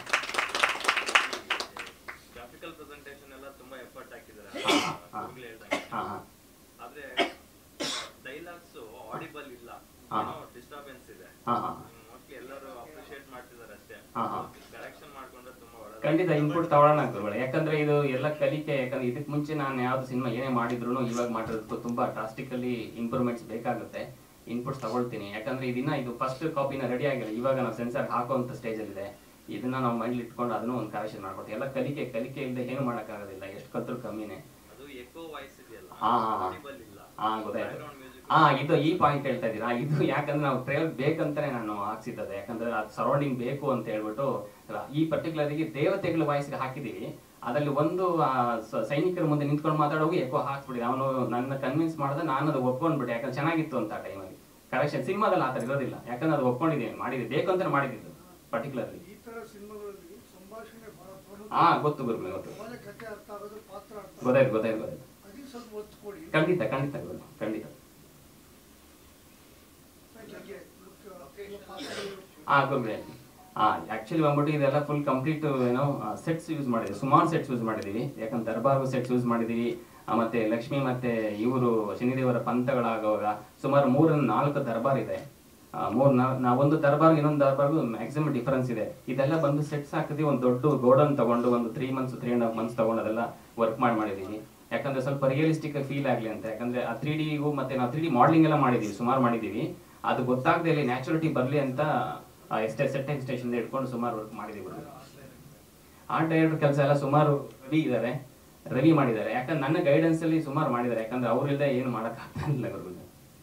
ಗ್ರಾಫಿಕಲ್ ಪ್ರೆಸೆಂಟೇಷನ್ ಎಲ್ಲ ತುಂಬಾ ಎಫರ್ಟ್ ಹಾಕಿದ್ದಾರೆ ಹಾ, ಹಾ. ಈಗಲೇ ಹೇಳ್ದಂಗೆ ಹಾ ಹಾ ಆದ್ರೆ ಡೈಲಾಗ್ಸ್ ಆಡಿಬಲ್ ಇಲ್ಲ ಹಾ. ಡಿಸ್ಟರ್ಬೆನ್ಸ್ ಇದೆ ಹಾ ಹಾ ಮೋಸ್ಟ್ಲಿ ಎಲ್ಲರೂ ಅಪ್ರಿಶಿಯೇಟ್ ಮಾಡ್ತಿದ್ದಾರೆ ಅಷ್ಟೇ ಹಾ, ಹಾ. ಕರೆಕ್ಷನ್ ಮಾಡ್ಕೊಂಡ್ರೆ ತುಂಬಾ ಒಳ್ಳೆ ಖಂಡಿತ ಇನ್ಪುಟ್ ತಗೊಳ್ಳೋಣ ಗುರುಗಳೇ ಯಾಕಂದ್ರೆ ಇದು ಎಲ್ಲ ಕಲಿಕೆ ಯಾಕಂದ್ರೆ ಇದಕ್ಕೆ ಮುಂಚೆ ನಾನು ಯಾವ್ದು ಸಿನಿಮಾ ಏನೇ ಮಾಡಿದ್ರು ಇವಾಗ ಮಾಡಿರೋದಕ್ಕೂ ತುಂಬಾ ಡ್ರಾಸ್ಟಿಕಲಿ ಇಂಪ್ರೂವ್ಮೆಂಟ್ಸ್ ಬೇಕಾಗುತ್ತೆ ಇನ್ಪುಟ್ಸ್ ತಗೊಳ್ತೀನಿ ಯಾಕಂದ್ರೆ ಇದನ್ನ ಇದು ಫಸ್ಟ್ ಕಾಪಿನ ರೆಡಿ ಆಗಿಲ್ಲ ಇವಾಗ ನಾವು ಸೆನ್ಸರ್ ಹಾಕುವಂತ ಸ್ಟೇಜ್ ಅಲ್ಲಿ ಇದೆ ಇದನ್ನ ನಾವು ಮೈಂಡ್ ಇಟ್ಕೊಂಡು ಅದನ್ನು ಒಂದು ಕರೆಕ್ಷನ್ ಮಾಡ್ಕೊಡ್ತೀವಿ ಎಲ್ಲ ಕಲಿಕೆ ಕಲಿಕೆ ಇಲ್ಲದೆ ಏನು ಮಾಡೋಕ್ಕಾಗೋದಿಲ್ಲ ಎಷ್ಟು ಕಲ್ತ್ರು ಕಮ್ಮಿನೇ ಅದು ಎಕೋ ವಾಯ್ಸ್ ಇದೆಯಲ್ಲ ಹಾ, ಹಾ, ಹಾ. ಆಡಿಬಲ್ ಇಲ್ಲ ಹಾ ಗೊತ್ತಾಯ್ತು ಬ್ಯಾಕ್ಗ್ರೌಂಡ್ ಮ್ಯೂಸಿಕ್ ಹಾ ಇದು ಈ ಪಾಯಿಂಟ್ ಹೇಳ್ತಾ ಇದ್ದೀರಾ ಇದು ಯಾಕಂದ್ರೆ ನಾವು ಟ್ರೈಲ್ ಬೇಕಂತಾನೆ ನಾನು ಹಾಕ್ಸಿದ್ದದೆ ಯಾಕಂದ್ರೆ ಅದು ಸರೌಂಡಿಂಗ್ ಬೇಕು ಅಂತ ಹೇಳ್ಬಿಟ್ಟು ಅಲ್ಲ, ಈ ಪರ್ಟಿಕ್ಯುಲರ್ ಆಗಿ ದೇವತೆಗಳ ವಾಯ್ಸ್ಗೆ ಹಾಕಿದೀವಿ ಅದರಲ್ಲಿ ಒಂದು ಆ, ಸ- ಸೈನಿಕರ ಮುಂದೆ ನಿಂತ್ಕೊಂಡು ಮಾತಾಡೋಗಿ ಎಕೋ ಹಾಕ್ಬಿಡಿ ಅವನು ನನ್ನ ಕನ್ವಿನ್ಸ್ ಮಾಡಿದ ನಾನು ಅದು ಒಪ್ಕೊಂಡ್ಬಿಟ್ಟೆ ಯಾಕಂದ್ರೆ ಚೆನ್ನಾಗಿತ್ತು ಅಂತ ಆ ಟೈಮಲ್ಲಿ ಕರೆಕ್ಷನ್ ಸಿನಿಮಾದಲ್ಲಿ ಆ ಥರ ಇರೋದಿಲ್ಲ ಯಾಕಂದ್ರೆ ಅದು ಒಪ್ಕೊಂಡಿದ್ದೀನಿ ಮಾಡಿದ್ದೆ ಬೇಕು ಅಂತಾನೆ ಮಾಡಿದ್ದು ಪರ್ಟಿಕ್ಯುಲರ್ಲಿ ಈ ತರ ಸಿನಿಮಾಗಳಲ್ಲಿ ಸಂಭಾಷಣೆ ಬಹಳ ಪ್ರಮುಖ ಹಾ ಗೊತ್ತು ಗುರುಗಳೇ ಗೊತ್ತು ಒಳ್ಳೆ ಕಥೆ ಅರ್ಥ ಆಗೋದು ಪಾತ್ರ ಅರ್ಥ ಆಗೋದು. ಗೊತ್ತಾಯ್ತು ಗೊತ್ತಾಯ್ತು ಗೊತ್ತಾಯ್ತು ಅದಕ್ಕೆ ಸ್ವಲ್ಪ ಒತ್ತು ಕೊಡಿ ಖಂಡಿತ ಖಂಡಿತ ಗುರು ಖಂಡಿತ ಹಾಗೆ ಮುಖ್ಯ ಪಾತ್ರಗಳು ಹಾ ಗುರುಗಳೇ ಹಾ ಆಕ್ಚುಲಿ ಬಂದ್ಬಿಟ್ಟು ಇದೆಲ್ಲ ಫುಲ್ ಕಂಪ್ಲೀಟ್ ಏನೋ ಸೆಟ್ಸ್ ಯೂಸ್ ಮಾಡಿದ್ವಿ ಸುಮಾರು ಸೆಟ್ಸ್ ಯೂಸ್ ಮಾಡಿದೀವಿ ಯಾಕಂದ್ರೆ ದರ್ಬಾರ್ಗು ಸೆಟ್ಸ್ ಯೂಸ್ ಮಾಡಿದೀವಿ ಆ, ಮತ್ತೆ ಲಕ್ಷ್ಮಿ ಮತ್ತೆ ಇವರು ಶನಿದೇವರ ಪಂಥಗಳಾಗುವಾಗ ಸುಮಾರು ಮೂರ ನಾಲ್ಕು ದರ್ಬಾರ್ ಇದೆ ಆ, ಮೂರ್ ನಾ- ನಾ ಒಂದು ದರ್ಬಾರ್ ಇನ್ನೊಂದು ದರ್ಬಾರ್ಗು ಮ್ಯಾಕ್ಸಿಮಮ್ ಡಿಫರೆನ್ಸ್ ಇದೆ ಇದೆಲ್ಲ ಬಂದು ಸೆಟ್ಸ್ ಹಾಕಿದ್ವಿ ಒಂದು ದೊಡ್ಡ ಗೋಡನ್ ತಗೊಂಡು ಒಂದು three months three and half months ತಗೊಂಡು ಅದೆಲ್ಲ ವರ್ಕ್ ಮಾಡಿ ಮಾಡಿದೀವಿ ಯಾಕಂದ್ರೆ ಸ್ವಲ್ಪ ರಿಯಲಿಸ್ಟಿಕ್ ಫೀಲ್ ಆಗ್ಲಿ ಅಂತ ಯಾಕಂದ್ರೆ ಆ ತ್ರೀ ಡಿಗೂ ಮತ್ತೆ ನಾವು ತ್ರೀ ಡಿ ಮಾಡ್ಲಿಂಗ್ ಎಲ್ಲ ಮಾಡಿದೀವಿ ಸುಮಾರು ಮಾಡಿದೀವಿ ಅದು ಗೊತ್ತಾಗದೆ ಇಲ್ಲಿ ನ್ಯಾಚುರಲಿಟಿ ಬರಲಿ ಅಂತ ಆ ಎಷ್ಟೇ ಸೆಟ್ಟಿಂಗ್ ಸ್ಟೇಷನ್ ಇಟ್ಕೊಂಡು ಸುಮಾರು ವರ್ಕ್ ಮಾಡಿದೀವಿ ಆರ್ಟ್ ಡೈರೆಕ್ಟರ್ ಕೆಲಸ ಎಲ್ಲ ಸುಮಾರು ರವಿ ಇದ್ದಾರೆ ರವಿ ಮಾಡಿದ್ದಾರೆ ಯಾಕಂದ್ರೆ ನನ್ನ ಗೈಡೆನ್ಸ್ ಅಲ್ಲಿ ಸುಮಾರು ಮಾಡಿದ್ದಾರೆ ಯಾಕಂದ್ರೆ ಅವ್ರಿಲ್ದೆ ಏನು ಮಾಡಕ್ ಆಗ್ತಾ ಇಲ್ಲ ಗುರುಗಳು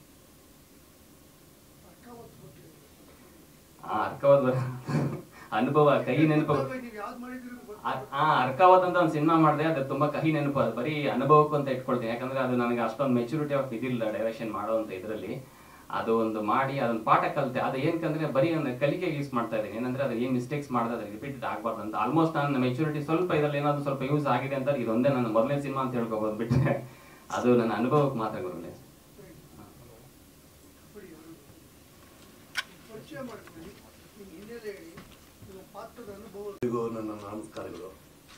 ಅರ್ಕಾವತ್ ಬಗ್ಗೆ ಆ ಅರ್ಕವಾದ ಅನುಭವ ಕಹಿ ನೆನಪು ನೀವು ಯಾವ್ದು ಮಾಡಿದಿರಿ ಆ- ಆ ಅರ್ಕಾವತ್ ಅಂತ ಒಂದು ಸಿನಿಮಾ ಮಾಡಿದೆ ಅದು ತುಂಬಾ ಕಹಿ ನೆನಪು ಅದು ಬರೀ ಅನುಭವಕ್ಕೂ ಅಂತ ಇಟ್ಕೊಳ್ತೀನಿ ಯಾಕಂದ್ರೆ ಅದು ನನಗೆ ಅಷ್ಟೊಂದು ಮೆಚುರಿಟಿ ಆಫ್ ಇದಿಲ್ಲ ಡೈರೆಕ್ಷನ್ ಮಾಡೋ ಅಂತ ಇದರಲ್ಲಿ ಅದು ಒಂದು ಮಾಡಿ ಅದೊಂದು ಪಾಠ ಕಲಿತೆ ಅದು ಏನಕ್ಕಂದ್ರೆ ಬರೀ ಒಂದು ಕಲಿಕೆ ಯೂಸ್ ಮಾಡ್ತಾ ಇದ್ದೀನಿ ಏನಂದ್ರೆ ಅದು ಏನು ಮಿಸ್ಟೇಕ್ಸ್ ಮಾಡಿದ್ರೆ ಅದು ರಿಪೀಟೆಡ್ ಆಗಬಾರ್ದು ಅಂತ ಆಲ್ಮೋಸ್ಟ್ ನನ್ನ ಮೆಚುರಿಟಿ ಸ್ವಲ್ಪ ಇದರಲ್ಲಿ ಏನಾದ್ರು ಸ್ವಲ್ಪ ಯೂಸ್ ಆಗಿದೆ ಅಂತ ಇದೊಂದೇ ನನ್ನ ಮೊದಲನೇ ಸಿನಿಮಾ ಅಂತ ಹೇಳ್ಕೋಬೋದು ಬಿಟ್ಟರೆ ಅದು ನನ್ನ ಅನುಭವಕ್ಕೆ ಮಾತ್ರ ಗುರುಗಳೇ ಬಿಡಿ ಪರಿಚಯ ಮಾಡ್ಕೊಳ್ಳಿ ನಿಮ್ಮ ಹಿನ್ನೆಲೆ ಹೇಳಿ ನಿಮ್ಮ ಪಾತ್ರದ ಅನುಭವ ಎಲ್ಲರಿಗೂ ನನ್ನ ನಮಸ್ಕಾರಗಳು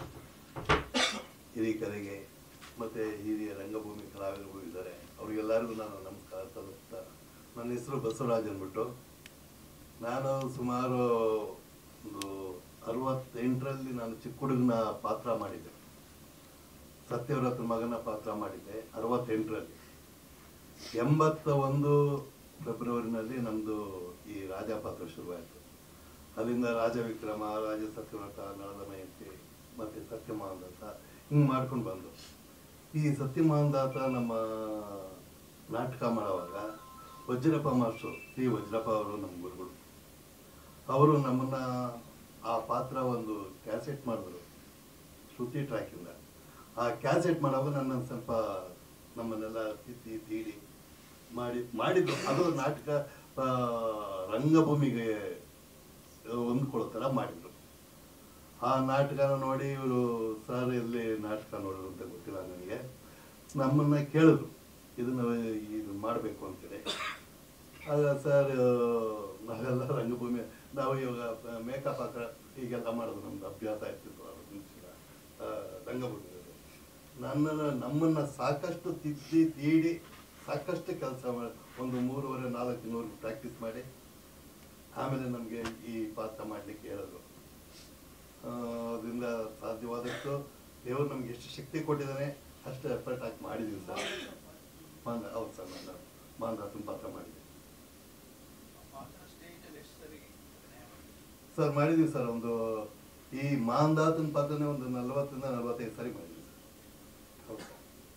ಹಿರಿಕರಿಗೆ ಮತ್ತು ಹಿರಿಯ ರಂಗಭೂಮಿ ಕಲಾವಿದರು ಇದ್ದಾರೆ ಅವರಿಗೆಲ್ಲರಿಗೂ ನಾನು ನಮಸ್ಕಾರ ಸಲ್ಲಿಸ್ತಾ ನನ್ನ ಹೆಸರು ಬಸವರಾಜ್ ಅಂದ್ಬಿಟ್ಟು ನಾನು ಸುಮಾರು ಒಂದು ಅರವತ್ತೆಂಟರಲ್ಲಿ ನಾನು ಚಿಕ್ಕ ಹುಡುಗನ ಪಾತ್ರ ಮಾಡಿದ್ದೆ ಸತ್ಯವ್ರತ ಮಗನ ಪಾತ್ರ ಮಾಡಿದ್ದೆ ಅರವತ್ತೆಂಟರಲ್ಲಿ ಎಂಬತ್ತ ಒಂದು ಫೆಬ್ರವರಿನಲ್ಲಿ ನಮ್ಮದು ಈ ರಾಜ ಪಾತ್ರ ಶುರುವಾಯಿತು ಅಲ್ಲಿಂದ ರಾಜ ವಿಕ್ರಮ ರಾಜ ಸತ್ಯವ್ರತ ನಳದ ಮಯಂತಿ ಮತ್ತು ಸತ್ಯಮಹಾಂದಾತ ಹಿಂಗೆ ಮಾಡ್ಕೊಂಡು ಬಂದು ಈ ಸತ್ಯಮಹಾಂದಾತ ನಮ್ಮ ನಾಟಕ ಮಾಡುವಾಗ ವಜ್ರಪ್ಪ ಮಾಸ್ಟ್ರು ಶ್ರೀ ವಜ್ರಪ್ಪ ಅವರು ನಮ್ಮ ಗುರುಗಳು ಅವರು ನಮ್ಮನ್ನ ಆ ಪಾತ್ರ ಒಂದು ಕ್ಯಾಸೆಟ್ ಮಾಡಿದ್ರು ಶ್ರುತಿ ಟ್ರ್ಯಾಕಿಂದ ಆ ಕ್ಯಾಸೆಟ್ ಮಾಡುವಾಗ ನನ್ನ ಸ್ವಲ್ಪ ನಮ್ಮನ್ನೆಲ್ಲ ತಿದ್ದಿ ತೀಡಿ ಮಾಡಿ ಮಾಡಿದ್ರು ಅದು ನಾಟಕ ಆ, ರಂಗಭೂಮಿಗೆ ಹೊಂದ್ಕೊಳ್ಳೋ ಥರ ಮಾಡಿದ್ರು ಆ ನಾಟಕನ ನೋಡಿ ಇವರು ಸರ್ ಎಲ್ಲಿ ನಾಟಕ ನೋಡಿದ್ರು ಅಂತ ಗೊತ್ತಿಲ್ಲ ನನಗೆ ನಮ್ಮನ್ನ ಕೇಳಿದ್ರು ಇದನ್ನ ಇದು ಮಾಡಬೇಕು ಅಂತೇಳಿ ಆಗ ಸರ್ ನಾವೆಲ್ಲ ರಂಗಭೂಮಿ ನಾವು ಇವಾಗ ಮೇಕಪ್ ಹಾಕ ಹೀಗೆಲ್ಲ ಮಾಡೋದು ನಮ್ದು ಅಭ್ಯಾಸ ಇರ್ತಿತ್ತು ಅವಾಗ ಮುಂಚಿನ ಆ, ರಂಗಭೂಮಿಯಲ್ಲಿ ನನ್ನನ್ನು ನಮ್ಮನ್ನ ಸಾಕಷ್ಟು ತಿದ್ದಿ ತೀಡಿ ಸಾಕಷ್ಟು ಕೆಲಸ ಮಾಡಿ ಒಂದು ಮೂರುವರೆ ನಾಲ್ಕು ತಿಂಗಳು ಪ್ರಾಕ್ಟೀಸ್ ಮಾಡಿ ಆಮೇಲೆ ನಮಗೆ ಈ ಪಾತ್ರ ಮಾಡಲಿಕ್ಕೆ ಹೇಳಿದ್ರು ಆ, ಅದರಿಂದ ಸಾಧ್ಯವಾದಷ್ಟು ದೇವರು ನಮ್ಗೆ ಎಷ್ಟು ಶಕ್ತಿ ಕೊಟ್ಟಿದ್ದಾನೆ ಅಷ್ಟು ಎಫರ್ಟ್ ಹಾಕಿ ಮಾಡಿದ್ದೀವಿ ಸರ್ ಮಾಂದ ಹೌದು ಸರ್ ನಾನು ಮಾಂದಾತನ ಪಾತ್ರ ಮಾಡಿದ್ದೆ ಸರ್ ಮಾಡಿದ್ದೀವಿ ಸರ್ ಒಂದು ಈ ಮಾಂದಾತನ ಪಾತ್ರನೇ ಒಂದು ನಲವತ್ತರಿಂದ ನಲವತ್ತೈದು ಸರಿ ಮಾಡಿದ್ದೀವಿ ಸರ್ ಹೌದು ಸರ್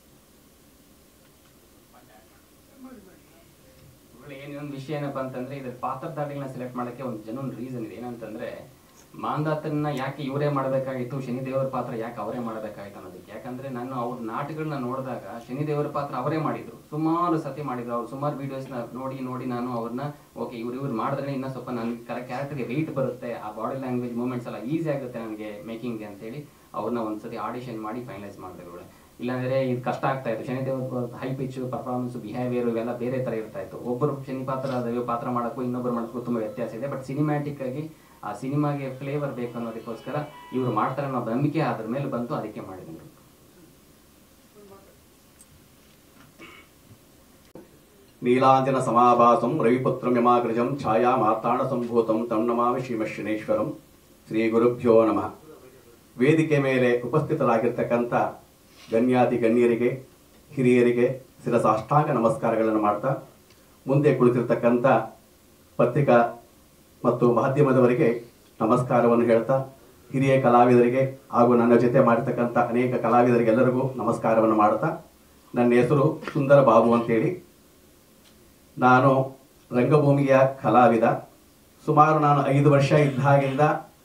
ಇದ್ರಲ್ಲಿ ಏನೊಂದು ವಿಷಯ ಏನಪ್ಪಾ ಅಂತಂದ್ರೆ ಇದ್ರ ಪಾತ್ರಧಾರಿಗಳನ್ನ ಸೆಲೆಕ್ಟ್ ಮಾಡಕ್ಕೆ ಒಂದು ಜನನ್ ರೀಸನ್ ಇದೆ ಏನಂತಂದ್ರೆ ಮಾಂದಾತನ್ನ ಯಾಕೆ ಇವರೇ ಮಾಡಬೇಕಾಗಿತ್ತು ಶನಿದೇವರ ಪಾತ್ರ ಯಾಕೆ ಅವರೇ ಮಾಡಬೇಕಾಗಿತ್ತು ಅನ್ನೋದಕ್ಕೆ ಯಾಕಂದ್ರೆ ನಾನು ಅವ್ರ ನಾಟಕಗಳನ್ನ ನೋಡಿದಾಗ ಶನಿದೇವರ ಪಾತ್ರ ಅವರೇ ಮಾಡಿದ್ರು ಸುಮಾರು ಸತಿ ಮಾಡಿದ್ರು ಅವ್ರು ಸುಮಾರು ವಿಡಿಯೋಸ್ನ ನೋಡಿ ನೋಡಿ ನಾನು ಅವ್ರನ್ನ ಓಕೆ ಇವ್ರು ಇವ್ರು ಮಾಡಿದ್ರೆ ಇನ್ನೂ ಸ್ವಲ್ಪ ನನಗೆ ಕ್ಯಾರೆಕ್ಟರ್ಗೆ ವೆಯ್ಟ್ ಬರುತ್ತೆ ಆ ಬಾಡಿ ಲ್ಯಾಂಗ್ವೇಜ್ ಮೂಮೆಂಟ್ಸ್ ಎಲ್ಲ ಈಸಿ ಆಗುತ್ತೆ ನನಗೆ ಮೇಕಿಂಗ್ಗೆ ಅಂತೇಳಿ ಅವ್ರನ್ನ ಒಂದ್ಸತಿ ಆಡಿಷನ್ ಮಾಡಿ ಫೈನಲೈಸ್ ಮಾಡಿದ್ರು ಇವ್ರು. ಇಲ್ಲಾಂದ್ರೆ ಇದು ಕಷ್ಟ ಆಗ್ತಾ ಇತ್ತು Shanideva high pitch performance behaviour ಇವೆಲ್ಲ ಬೇರೆ ತರ ಇರ್ತಾ ಇತ್ತು ಒಬ್ಬರು ಶನಿ ಪಾತ್ರ ದೈವ ಪಾತ್ರ ಮಾಡೋಕ್ಕೂ ಇನ್ನೊಬ್ಬರು ಮಾಡೋಕ್ಕೂ ತುಂಬಾ ವ್ಯತ್ಯಾಸ ಇದೆ ಬಟ್ ಸಿನಿಮ್ಯಾಟಿಕ್ ಆಗಿ ಆ ಸಿನಿಮಾಗೆ ಫ್ಲೇವರ್ ಬೇಕು ಅನ್ನೋದಕ್ಕೋಸ್ಕರ ಇವ್ರು ಮಾಡ್ತಾರೆ ಅನ್ನೋ ನಂಬಿಕೆ ಅದ್ರ ಮೇಲೆ ಬಂತು ಅದಕ್ಕೆ ಮಾಡಿದ್ರು ನೀಲಾಂಜನ ಸಮಾಭಾಸಂ ರವಿಪುತ್ರಂ ಯಮಾಗ್ರಜಂ ಛಾಯಾ ಮಾರ್ತಾಂಡ ಸಂಭೂತಂ ತಂ ನಮಾಮಿ ಶ್ರೀಮಶ್ವನೇಶ್ವರಂ ಶ್ರೀ ಗುರುಭ್ಯೋ ನಮಃ ವೇದಿಕೆ ಮೇಲೆ ಉಪಸ್ಥಿತರಾಗಿರ್ತಕ್ಕಂಥ ಗಣ್ಯಾತಿ ಗಣ್ಯರಿಗೆ ಹಿರಿಯರಿಗೆ ಶಿರಸಾಷ್ಟಾಂಗ ನಮಸ್ಕಾರಗಳನ್ನು ಮಾಡ್ತಾ ಮುಂದೆ ಕುಳಿತಿರ್ತಕ್ಕಂಥ ಪತ್ರಿಕಾ ಮತ್ತು ಮಾಧ್ಯಮದವರಿಗೆ ನಮಸ್ಕಾರವನ್ನು ಹೇಳ್ತಾ ಹಿರಿಯ ಕಲಾವಿದರಿಗೆ ಹಾಗೂ ನನ್ನ ಜೊತೆ ಮಾಡಿರ್ತಕ್ಕಂಥ ಅನೇಕ ಕಲಾವಿದರಿಗೆಲ್ಲರಿಗೂ ನಮಸ್ಕಾರವನ್ನು ಮಾಡ್ತಾ ನನ್ನ ಹೆಸರು ಸುಂದರ ಬಾಬು ಅಂತೇಳಿ ನಾನು ರಂಗಭೂಮಿಯ ಕಲಾವಿದ ಸುಮಾರು ನಾನು ಐದು ವರ್ಷ ಇದ್ದಾಗಿಂದ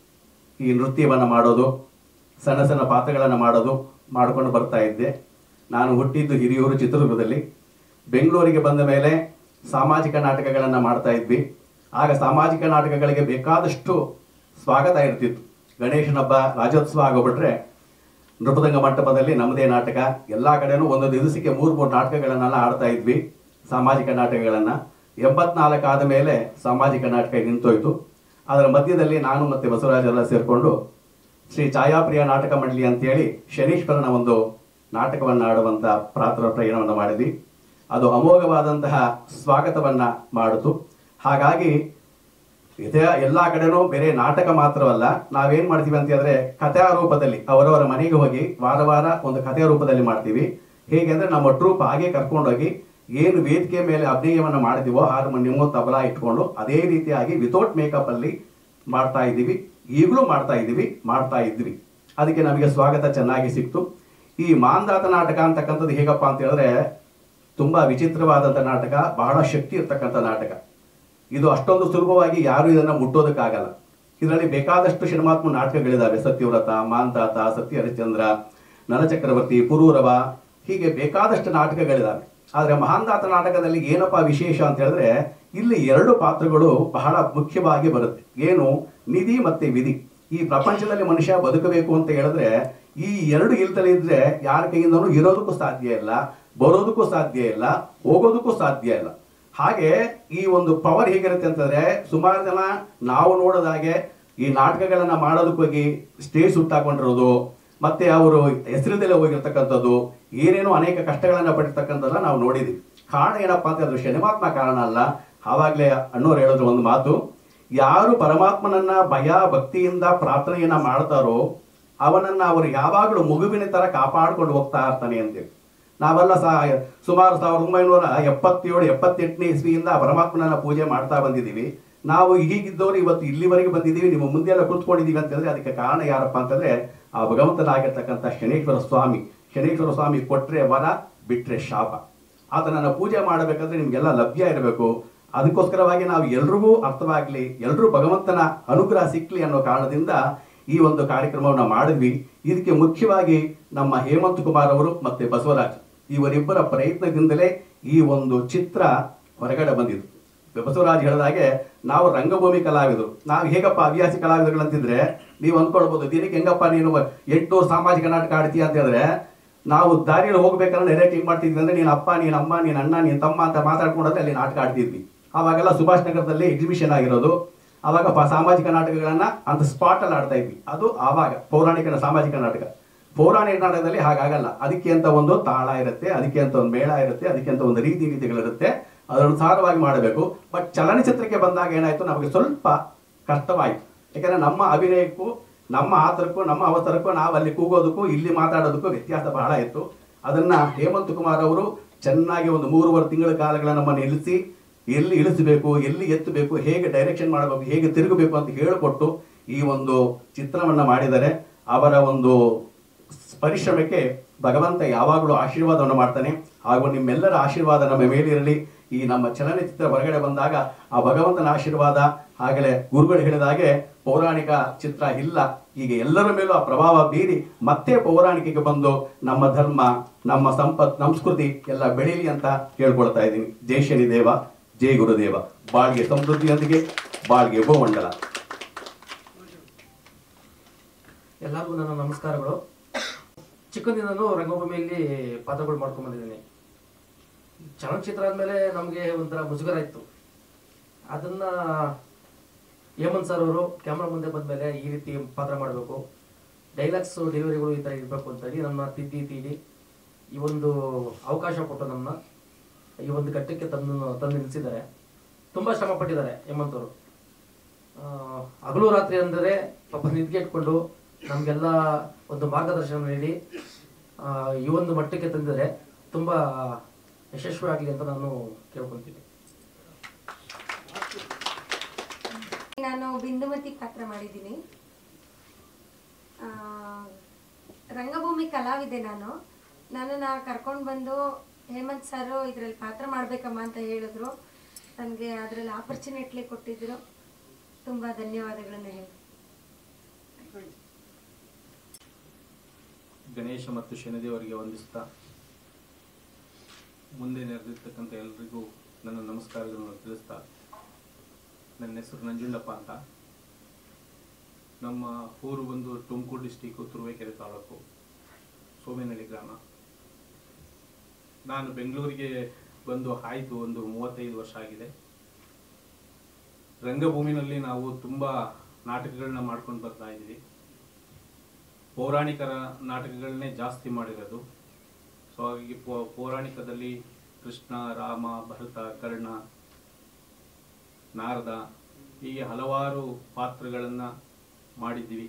ಈ ನೃತ್ಯವನ್ನು ಮಾಡೋದು ಸಣ್ಣ ಸಣ್ಣ ಪಾತ್ರಗಳನ್ನು ಮಾಡೋದು ಮಾಡಿಕೊಂಡು ಬರ್ತಾ ಇದ್ದೆ ನಾನು ಹುಟ್ಟಿದ್ದು ಹಿರಿಯೂರು ಚಿತ್ರದುರ್ಗದಲ್ಲಿ ಬೆಂಗಳೂರಿಗೆ ಬಂದ ಮೇಲೆ ಸಾಮಾಜಿಕ ನಾಟಕಗಳನ್ನು ಮಾಡ್ತಾ ಇದ್ವಿ ಆಗ ಸಾಮಾಜಿಕ ನಾಟಕಗಳಿಗೆ ಬೇಕಾದಷ್ಟು ಸ್ವಾಗತ ಇರ್ತಿತ್ತು ಗಣೇಶನ ಹಬ್ಬ ರಾಜ್ಯೋತ್ಸವ ಆಗೋಗ್ಬಿಟ್ರೆ ನೃಪದಂಗ ಮಂಟಪದಲ್ಲಿ ನಮ್ಮದೇ ನಾಟಕ ಎಲ್ಲ ಕಡೆನೂ ಒಂದು ದಿವಸಕ್ಕೆ ಮೂರು ಮೂರು ನಾಟಕಗಳನ್ನೆಲ್ಲ ಆಡ್ತಾ ಇದ್ವಿ ಸಾಮಾಜಿಕ ನಾಟಕಗಳನ್ನು ಎಂಬತ್ನಾಲ್ಕು ಆದ ಮೇಲೆ ಸಾಮಾಜಿಕ ನಾಟಕ ನಿಂತೋಯ್ತು ಅದರ ಮಧ್ಯದಲ್ಲಿ ನಾನು ಮತ್ತು ಬಸವರಾಜ್ ಎಲ್ಲ ಸೇರಿಕೊಂಡು ಶ್ರೀ ಛಾಯಾಪ್ರಿಯ ನಾಟಕ ಮಂಡಳಿ ಅಂತೇಳಿ ಶನೀಶ್ವರನ ಒಂದು ನಾಟಕವನ್ನು ಆಡುವಂಥ ಪ್ರಾತ್ರ ಪ್ರಯಾಣವನ್ನು ಮಾಡಿದ್ವಿ ಅದು ಅಮೋಘವಾದಂತಹ ಸ್ವಾಗತವನ್ನ ಮಾಡಿತು ಹಾಗಾಗಿ ಇದೇ ಎಲ್ಲ ಕಡೆನೂ ಬೇರೆ ನಾಟಕ ಮಾತ್ರವಲ್ಲ ನಾವೇನ್ ಮಾಡ್ತೀವಿ ಅಂತ ಹೇಳಿದ್ರೆ ಕಥೆಯ ರೂಪದಲ್ಲಿ ಅವರವರ ಮನೆಗೆ ಹೋಗಿ ವಾರ ವಾರ ಒಂದು ಕಥೆಯ ರೂಪದಲ್ಲಿ ಮಾಡ್ತೀವಿ ಹೇಗೆ ಅಂದ್ರೆ ನಮ್ಮ ಟ್ರೂಪ್ ಹಾಗೆ ಕರ್ಕೊಂಡೋಗಿ ಏನು ವೇದಿಕೆ ಮೇಲೆ ಅಭಿನಯವನ್ನ ಮಾಡಿದೀವೋ ಹಾರ್ಮೋನಿಯಮು ತಬಲಾ ಇಟ್ಕೊಂಡು ಅದೇ ರೀತಿಯಾಗಿ ವಿತೌಟ್ ಮೇಕಪ್ ಅಲ್ಲಿ ಮಾಡ್ತಾ ಇದ್ದೀವಿ ಈಗಲೂ ಮಾಡ್ತಾ ಇದ್ದೀವಿ ಮಾಡ್ತಾ ಇದ್ವಿ ಅದಕ್ಕೆ ನಮಗೆ ಸ್ವಾಗತ ಚೆನ್ನಾಗಿ ಸಿಕ್ತು ಈ ಮಾಂದಾತ ನಾಟಕ ಅಂತಕ್ಕಂಥದ್ದು ಹೇಗಪ್ಪ ಅಂತ ಹೇಳಿದ್ರೆ ತುಂಬಾ ವಿಚಿತ್ರವಾದಂಥ ನಾಟಕ ಬಹಳ ಶಕ್ತಿ ಇರ್ತಕ್ಕಂಥ ನಾಟಕ ಇದು ಅಷ್ಟೊಂದು ಸುಲಭವಾಗಿ ಯಾರು ಇದನ್ನ ಮುಟ್ಟೋದಕ್ಕಾಗಲ್ಲ ಇದರಲ್ಲಿ ಬೇಕಾದಷ್ಟು ಶರಣಾತ್ಮ ನಾಟಕಗಳಿದಾವೆ ಸತ್ಯವ್ರತ ಮಾಂತಾತ ಸತ್ಯ ಹರಿಶ್ಚಂದ್ರ ನಲಚಕ್ರವರ್ತಿ ಪುರೂರವ ಹೀಗೆ ಬೇಕಾದಷ್ಟು ನಾಟಕಗಳಿದಾವೆ ಆದ್ರೆ ಮಹಾಂದಾತ ನಾಟಕದಲ್ಲಿ ಏನಪ್ಪಾ ವಿಶೇಷ ಅಂತ ಹೇಳಿದ್ರೆ ಇಲ್ಲಿ ಎರಡು ಪಾತ್ರಗಳು ಬಹಳ ಮುಖ್ಯವಾಗಿ ಬರುತ್ತೆ ಏನು ನಿಧಿ ಮತ್ತೆ ವಿಧಿ ಈ ಪ್ರಪಂಚದಲ್ಲಿ ಮನುಷ್ಯ ಬದುಕಬೇಕು ಅಂತ ಹೇಳಿದ್ರೆ ಈ ಎರಡು ಇಲ್ದಲೇ ಇದ್ರೆ ಯಾರ ಕೈಯಿಂದನೂ ಇರೋದಕ್ಕೂ ಸಾಧ್ಯ ಇಲ್ಲ ಬರೋದಕ್ಕೂ ಸಾಧ್ಯ ಇಲ್ಲ ಹೋಗೋದಕ್ಕೂ ಸಾಧ್ಯ ಇಲ್ಲ ಹಾಗೆ ಈ ಒಂದು ಪವರ್ ಹೇಗಿರುತ್ತೆ ಅಂತಂದ್ರೆ ಸುಮಾರು ಜನ ನಾವು ನೋಡೋದಾಗೆ ಈ ನಾಟಕಗಳನ್ನ ಮಾಡೋದಕ್ಕೋಗಿ ಸ್ಟೇಜ್ ಸುಟ್ಟಾಕೊಂಡಿರೋದು ಮತ್ತೆ ಅವರು ಹೆಸರಿದಲ್ಲೇ ಹೋಗಿರ್ತಕ್ಕಂಥದ್ದು ಏನೇನೋ ಅನೇಕ ಕಷ್ಟಗಳನ್ನ ಪಡಿರ್ತಕ್ಕಂಥದ್ದನ್ನ ನಾವು ನೋಡಿದ್ವಿ ಕಾರಣ ಏನಪ್ಪಾ ಅಂತ ಅದು ಶನಿಮಾತ್ಮ ಕಾರಣ ಅಲ್ಲ ಆವಾಗಲೇ ಅಣ್ಣವ್ರು ಹೇಳಿದ್ರು ಒಂದು ಮಾತು ಯಾರು ಪರಮಾತ್ಮನನ್ನ ಭಯ ಭಕ್ತಿಯಿಂದ ಪ್ರಾರ್ಥನೆಯನ್ನ ಮಾಡ್ತಾರೋ ಅವನನ್ನ ಅವರು ಯಾವಾಗಲೂ ಮಗುವಿನ ತರ ಕಾಪಾಡ್ಕೊಂಡು ಹೋಗ್ತಾ ಇರ್ತಾನೆ ಅಂತೇಳಿ ನಾವೆಲ್ಲ ಸಹ ಸುಮಾರು ಸಾವಿರದ ಒಂಬೈನೂರ ಎಪ್ಪತ್ತೇಳು ಎಪ್ಪತ್ತೆಂಟನೇ ಇಸ್ವಿಯಿಂದ ಪರಮಾತ್ಮನನ್ನ ಪೂಜೆ ಮಾಡ್ತಾ ಬಂದಿದ್ದೀವಿ ನಾವು ಹೀಗಿದ್ದವರು ಇವತ್ತು ಇಲ್ಲಿವರೆಗೆ ಬಂದಿದ್ದೀವಿ ನಿಮ್ಮ ಮುಂದೆ ಎಲ್ಲ ಕೂತ್ಕೊಂಡಿದ್ದೀವಿ ಅಂತಂದ್ರೆ ಅದಕ್ಕೆ ಕಾರಣ ಯಾರಪ್ಪ ಅಂತಂದ್ರೆ ಆ ಭಗವಂತನಾಗಿರ್ತಕ್ಕಂಥ ಶನೇಶ್ವರ ಸ್ವಾಮಿ ಶನೇಶ್ವರ ಸ್ವಾಮಿ ಕೊಟ್ರೆ ವರ ಬಿಟ್ರೆ ಶಾಪ ಆತನನ್ನ ಪೂಜೆ ಮಾಡಬೇಕಂದ್ರೆ ನಿಮ್ಗೆಲ್ಲ ಲಭ್ಯ ಇರಬೇಕು ಅದಕ್ಕೋಸ್ಕರವಾಗಿ ನಾವು ಎಲ್ರಿಗೂ ಅರ್ಥವಾಗ್ಲಿ ಎಲ್ರೂ ಭಗವಂತನ ಅನುಗ್ರಹ ಸಿಕ್ಲಿ ಅನ್ನೋ ಕಾರಣದಿಂದ ಈ ಒಂದು ಕಾರ್ಯಕ್ರಮವನ್ನು ಮಾಡಿದ್ವಿ ಇದಕ್ಕೆ ಮುಖ್ಯವಾಗಿ ನಮ್ಮ ಹೇಮಂತ್ ಕುಮಾರ್ ಅವರು ಮತ್ತೆ ಬಸವರಾಜ್ ಇವರಿಬ್ಬರ ಪ್ರಯತ್ನದಿಂದಲೇ ಈ ಒಂದು ಚಿತ್ರ ಹೊರಗಡೆ ಬಂದಿದ್ದು ಬಸವರಾಜ್ ಹೇಳಿದಾಗೆ ನಾವು ರಂಗಭೂಮಿ ಕಲಾವಿದರು ನಾವು ಹೇಗಪ್ಪ ಹವ್ಯಾಸಿ ಕಲಾವಿದರುಗಳಂತಿದ್ರೆ ನೀವು ಅಂದ್ಕೊಳ್ಬೋದು ದಿನಕ್ಕೆ ಹೆಂಗಪ್ಪ ನೀನು ಎಂಟುನೂರು ಸಾಮಾಜಿಕ ನಾಟಕ ಆಡ್ತೀಯ ಅಂತ ಹೇಳಿದ್ರೆ ನಾವು ದಾರಿಯಲ್ಲಿ ಹೋಗ್ಬೇಕಾದ್ರೆ ನೆರೆಕ್ ಹೆಂಗ್ ಮಾಡ್ತಿದ್ವಿ ಅಂದ್ರೆ ನೀನ್ ಅಪ್ಪ ನೀನ್ ಅಮ್ಮ ನೀನ್ ಅಣ್ಣ ನೀನ್ ತಮ್ಮ ಅಂತ ಮಾತಾಡ್ಕೊಂಡ್ರೆ ಅಲ್ಲಿ ನಾಟಕ ಆಡ್ತಿದ್ವಿ ಅವಾಗೆಲ್ಲ ಸುಭಾಷ್ ನಗರದಲ್ಲಿ ಎಕ್ಸಿಬಿಷನ್ ಆಗಿರೋದು ಅವಾಗ ಪ- ಸಾಮಾಜಿಕ ನಾಟಕಗಳನ್ನ ಅಂತ ಸ್ಪಾಟ್ ಅಲ್ಲಿ ಆಡ್ತಾ ಇದ್ವಿ ಅದು ಆವಾಗ ಪೌರಾಣಿಕ ಸಾಮಾಜಿಕ ನಾಟಕ ಪೌರಾಣಿಕ ನಾಟಕದಲ್ಲಿ ಹಾಗಾಗಲ್ಲ ಅದಕ್ಕೆ ಅಂತ ಒಂದು ತಾಳ ಇರುತ್ತೆ ಅದಕ್ಕೆ ಅಂತ ಒಂದು ಮೇಳ ಇರುತ್ತೆ ಅದಕ್ಕೆ ಅಂತ ಒಂದು ರೀತಿ ನೀತಿಗಳಿರುತ್ತೆ ಅದನುಸಾರವಾಗಿ ಮಾಡಬೇಕು ಬಟ್ ಚಲನಚಿತ್ರಕ್ಕೆ ಬಂದಾಗ ಏನಾಯ್ತು ನಮಗೆ ಸ್ವಲ್ಪ ಕಷ್ಟವಾಯಿತು ಯಾಕಂದ್ರೆ ನಮ್ಮ ಅಭಿನಯಕ್ಕೂ ನಮ್ಮ ಆತರಕ್ಕೂ ನಮ್ಮ ಅವಸರಕ್ಕೂ ನಾವು ಅಲ್ಲಿ ಕೂಗೋದಕ್ಕೂ ಇಲ್ಲಿ ಮಾತಾಡೋದಕ್ಕೂ ವ್ಯತ್ಯಾಸ ಬಹಳ ಇತ್ತು ಅದನ್ನ ಹೇಮಂತ್ ಕುಮಾರ್ ಅವರು ಚೆನ್ನಾಗಿ ಒಂದು ಮೂರುವರೆ ತಿಂಗಳ ಕಾಲಗಳ ನಮ್ಮನ್ನು ನಿಲ್ಲಿಸಿ ಎಲ್ಲಿ ಇಳಿಸಬೇಕು ಎಲ್ಲಿ ಎತ್ತಬೇಕು ಹೇಗೆ ಡೈರೆಕ್ಷನ್ ಮಾಡಬೇಕು ಹೇಗೆ ತಿರುಗಬೇಕು ಅಂತ ಹೇಳಿಕೊಟ್ಟು ಈ ಒಂದು ಚಿತ್ರವನ್ನ ಮಾಡಿದರೆ ಅವರ ಒಂದು ಪರಿಶ್ರಮಕ್ಕೆ ಭಗವಂತ ಯಾವಾಗಲೂ ಆಶೀರ್ವಾದವನ್ನು ಮಾಡ್ತಾನೆ ಹಾಗೂ ನಿಮ್ಮೆಲ್ಲರ ಆಶೀರ್ವಾದ ನಮ್ಮ ಮೇಲಿರಲಿ ಈ ನಮ್ಮ ಚಲನಚಿತ್ರ ಹೊರಗಡೆ ಬಂದಾಗ ಆ ಭಗವಂತನ ಆಶೀರ್ವಾದ ಹಾಗಲೇ ಗುರುಗಳು ಹೇಳಿದ ಹಾಗೆ ಪೌರಾಣಿಕ ಚಿತ್ರ ಇಲ್ಲ ಈಗ ಎಲ್ಲರ ಮೇಲೂ ಆ ಪ್ರಭಾವ ಬೀರಿ ಮತ್ತೆ ಪೌರಾಣಿಕೆಗೆ ಬಂದು ನಮ್ಮ ಧರ್ಮ ನಮ್ಮ ಸಂಪತ್ ಸಂಸ್ಕೃತಿ ಎಲ್ಲ ಬೆಳೀಲಿ ಅಂತ ಕೇಳ್ಕೊಳ್ತಾ ಇದ್ದೀನಿ ಜೈ ಶನಿ ದೇವ ಜೈ ಗುರುದೇವ ಬಾಳ್ಗೆ ಸಮೃದ್ಧಿಯೊಂದಿಗೆ ಬಾಳ್ಗೆ ಭೂಮಂಡಲ ಎಲ್ಲರಿಗೂ ನನ್ನ ನಮಸ್ಕಾರಗಳು ಚಿಕ್ಕಂದಿನೂ ರಂಗಭೂಮಿಯಲ್ಲಿ ಪಾತ್ರಗಳು ಮಾಡ್ಕೊಂಡ್ ಬಂದಿದ್ದೀನಿ ಚಲನಚಿತ್ರ ಆದ್ಮೇಲೆ ನಮಗೆ ಒಂಥರ ಮುಜುಗರ ಇತ್ತು ಅದನ್ನ ಹೇಮಂತ್ ಸರ್ ಅವರು ಕ್ಯಾಮ್ರಾ ಮುಂದೆ ಬಂದ್ಮೇಲೆ ಈ ರೀತಿ ಪಾತ್ರ ಮಾಡಬೇಕು ಡೈಲಾಗ್ಸ್ ಡೆಲಿವರಿಗಳು ಈ ಥರ ಇರಬೇಕು ಅಂತೇಳಿ ನಮ್ಮ ತಿದ್ದಿ ತೀಡಿ ಈ ಒಂದು ಅವಕಾಶ ಕೊಟ್ಟು ನಮ್ಮನ್ನ ಈ ಒಂದು ಘಟ್ಟಕ್ಕೆ ತಂದು ತಂದು ನಿಲ್ಲಿಸಿದ್ದಾರೆ ತುಂಬ ಶ್ರಮ ಪಟ್ಟಿದ್ದಾರೆ ಹೇಮಂತ್ ಅವರು ಆ, ಹಗಲು ರಾತ್ರಿ ಅಂದರೆ ಪಾಪ ನಿದ್ಗೆ ಇಟ್ಕೊಂಡು ನಮಗೆಲ್ಲ ಒಂದು ಮಾರ್ಗದರ್ಶನ ನೀಡಿ ಆ, ಈ ಒಂದು ಮಟ್ಟಕ್ಕೆ ತಂದಿದ್ದಾರೆ ತುಂಬ ಯಶಸ್ವಿ ಆಗಲಿ ಅಂತ ನಾನು ಕೇಳ್ಕೊತೀನಿ ನಾನು ಬಿಂದುಮತಿ ಪಾತ್ರ ಮಾಡಿದ್ದೀನಿ ಆ, ರಂಗಭೂಮಿ ಕಲಾವಿದೆ ನಾನು ನನ್ನನ್ನು ಕರ್ಕೊಂಡು ಬಂದು ಹೇಮಂತ್ ಸರ್ ಇದರಲ್ಲಿ ಪಾತ್ರ ಮಾಡಬೇಕಮ್ಮ ಅಂತ ಹೇಳಿದ್ರು ನನಗೆ ಅದರಲ್ಲಿ ಆಪರ್ಚುನಿಟಿ ಕೊಟ್ಟಿದ್ರು ತುಂಬ ಧನ್ಯವಾದಗಳನ್ನು ಹೇಳಿ ಗಣೇಶ ಮತ್ತು ಶನಿದೇವರಿಗೆ ವಂದಿಸ್ತಾ ಮುಂದೆ ನೆರೆದಿರ್ತಕ್ಕಂಥ ಎಲ್ರಿಗೂ ನನ್ನ ನಮಸ್ಕಾರಗಳನ್ನು ತಿಳಿಸ್ತಾ ನನ್ನ ಹೆಸರು ನಂಜುಂಡಪ್ಪ ಅಂತ ನಮ್ಮ ಊರು ಬಂದು ತುಮಕೂರು ಡಿಸ್ಟಿಕ್ಕು ತುರುವೇಕೆರೆ ತಾಲೂಕು ಸೋಮೇನಹಳ್ಳಿ ಗ್ರಾಮ ನಾನು ಬೆಂಗಳೂರಿಗೆ ಬಂದು ಆಯಿತು ಒಂದು ಮೂವತ್ತೈದು ವರ್ಷ ಆಗಿದೆ ರಂಗಭೂಮಿನಲ್ಲಿ ನಾವು ತುಂಬ ನಾಟಕಗಳನ್ನ ಮಾಡ್ಕೊಂಡು ಬರ್ತಾ ಇದ್ದೀವಿ ಪೌರಾಣಿಕರ ನಾಟಕಗಳನ್ನೇ ಜಾಸ್ತಿ ಮಾಡಿರೋದು ಸೊ ಹಾಗಾಗಿ ಪೌ- ಪೌರಾಣಿಕದಲ್ಲಿ ಕೃಷ್ಣ ರಾಮ ಭರತ ಕರ್ಣ ನಾರದ ಹೀಗೆ ಹಲವಾರು ಪಾತ್ರಗಳನ್ನು ಮಾಡಿದ್ದೀವಿ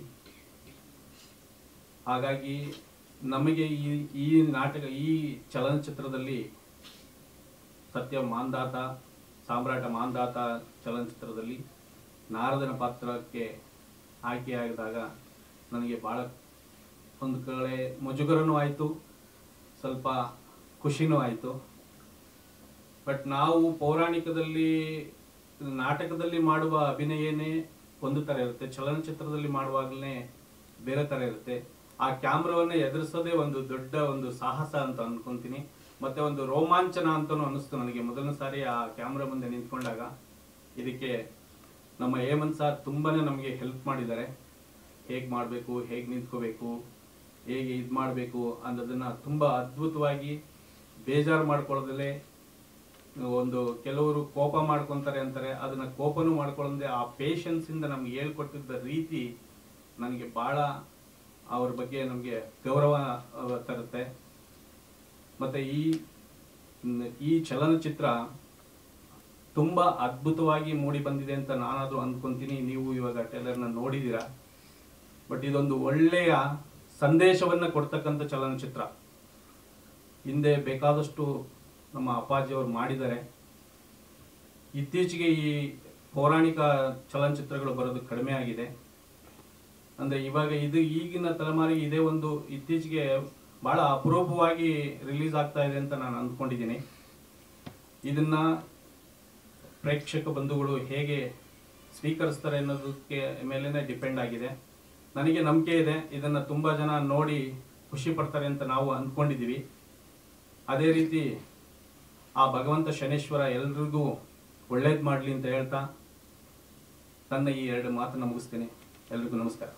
ಹಾಗಾಗಿ ನಮಗೆ ಈ ಈ ನಾಟಕ ಈ ಚಲನಚಿತ್ರದಲ್ಲಿ ಸತ್ಯ ಮಾಂದಾತ ಸಾಮ್ರಾಟ ಮಾಂದಾತ ಚಲನಚಿತ್ರದಲ್ಲಿ ನಾರದನ ಪಾತ್ರಕ್ಕೆ ಆಯ್ಕೆಯಾಗಿದಾಗ ನನಗೆ ಭಾಳ ಒಂದು ಕಡೆ ಮುಜುಗರನೂ ಆಯಿತು ಸ್ವಲ್ಪ ಖುಷಿನೂ ಆಯಿತು ಬಟ್ ನಾವು ಪೌರಾಣಿಕದಲ್ಲಿ ನಾಟಕದಲ್ಲಿ ಮಾಡುವ ಅಭಿನಯನೇ ಒಂದು ಥರ ಇರುತ್ತೆ ಚಲನಚಿತ್ರದಲ್ಲಿ ಮಾಡುವಾಗಲೇ ಬೇರೆ ಥರ ಇರುತ್ತೆ ಆ ಕ್ಯಾಮ್ರಾವನ್ನ ಎದುರಿಸೋದೇ ಒಂದು ದೊಡ್ಡ ಒಂದು ಸಾಹಸ ಅಂತ ಅನ್ಕೊಂತೀನಿ ಮತ್ತೆ ಒಂದು ರೋಮಾಂಚನ ಅಂತಲೂ ಅನಿಸ್ತು ನನಗೆ ಮೊದಲನೇ ಸಾರಿ ಆ ಕ್ಯಾಮ್ರಾ ಮುಂದೆ ನಿಂತ್ಕೊಂಡಾಗ ಇದಕ್ಕೆ ನಮ್ಮ ಹೇಮಂತ್ ಸರ್ ತುಂಬಾನೇ ನಮಗೆ ಹೆಲ್ಪ್ ಮಾಡಿದ್ದಾರೆ ಹೇಗೆ ಮಾಡಬೇಕು ಹೇಗೆ ನಿಂತ್ಕೋಬೇಕು ಹೇಗೆ ಇದು ಮಾಡಬೇಕು ಅನ್ನೋದನ್ನ ತುಂಬ ಅದ್ಭುತವಾಗಿ ಬೇಜಾರು ಮಾಡ್ಕೊಳ್ಳೋದಲ್ಲೇ ಒಂದು ಕೆಲವರು ಕೋಪ ಮಾಡ್ಕೊಂತಾರೆ ಅಂತಾರೆ ಅದನ್ನ ಕೋಪನೂ ಮಾಡ್ಕೊಳ್ಳದೆ ಆ ಪೇಷನ್ಸ್ ಇಂದ ನಮ್ಗೆ ಹೇಳ್ಕೊಟ್ಟಿದ್ದ ರೀತಿ ನನಗೆ ಬಹಳ ಅವ್ರ ಬಗ್ಗೆ ನಮಗೆ ಗೌರವ ಆ, ತರುತ್ತೆ ಮತ್ತೆ ಈ ನ್- ಈ ಚಲನಚಿತ್ರ ತುಂಬಾ ಅದ್ಭುತವಾಗಿ ಮೂಡಿ ಬಂದಿದೆ ಅಂತ ನಾನಾದ್ರೂ ಅಂದ್ಕೊಂತೀನಿ ನೀವು ಇವಾಗ ಟೆಲರ್ನ ನೋಡಿದ್ದೀರಾ ಬಟ್ ಇದೊಂದು ಒಳ್ಳೆಯ ಸಂದೇಶವನ್ನು ಕೊಡ್ತಕ್ಕಂಥ ಚಲನಚಿತ್ರ ಹಿಂದೆ ಬೇಕಾದಷ್ಟು ನಮ್ಮ ಅಪ್ಪಾಜಿಯವರು ಮಾಡಿದ್ದಾರೆ ಇತ್ತೀಚೆಗೆ ಈ ಪೌರಾಣಿಕ ಚಲನಚಿತ್ರಗಳು ಬರೋದು ಕಡಿಮೆ ಆಗಿದೆ ಅಂದರೆ ಇವಾಗ ಇದು ಈಗಿನ ತಲೆಮಾರಿಗೆ ಇದೇ ಒಂದು ಇತ್ತೀಚೆಗೆ ಬಹಳ ಅಪರೂಪವಾಗಿ ರಿಲೀಸ್ ಆಗ್ತಾ ಇದೆ ಅಂತ ನಾನು ಅಂದ್ಕೊಂಡಿದ್ದೀನಿ ಇದನ್ನ ಪ್ರೇಕ್ಷಕ ಬಂಧುಗಳು ಹೇಗೆ ಸ್ವೀಕರಿಸ್ತಾರೆ ಅನ್ನೋದಕ್ಕೆ ಮೇಲೇನೆ ಡಿಪೆಂಡ್ ಆಗಿದೆ ನನಗೆ ನಂಬಿಕೆ ಇದೆ ಇದನ್ನ ತುಂಬಾ ಜನ ನೋಡಿ ಖುಷಿ ಪಡ್ತಾರೆ ಅಂತ ನಾವು ಅಂದ್ಕೊಂಡಿದ್ದೀವಿ ಅದೇ ರೀತಿ ಆ ಭಗವಂತ ಶನೇಶ್ವರ ಎಲ್ರಿಗೂ ಒಳ್ಳೇದು ಮಾಡಲಿ ಅಂತ ಹೇಳ್ತಾ ನನ್ನ ಈ ಎರಡು ಮಾತನ್ನ ಮುಗಿಸ್ತೀನಿ ಎಲ್ರಿಗೂ ನಮಸ್ಕಾರ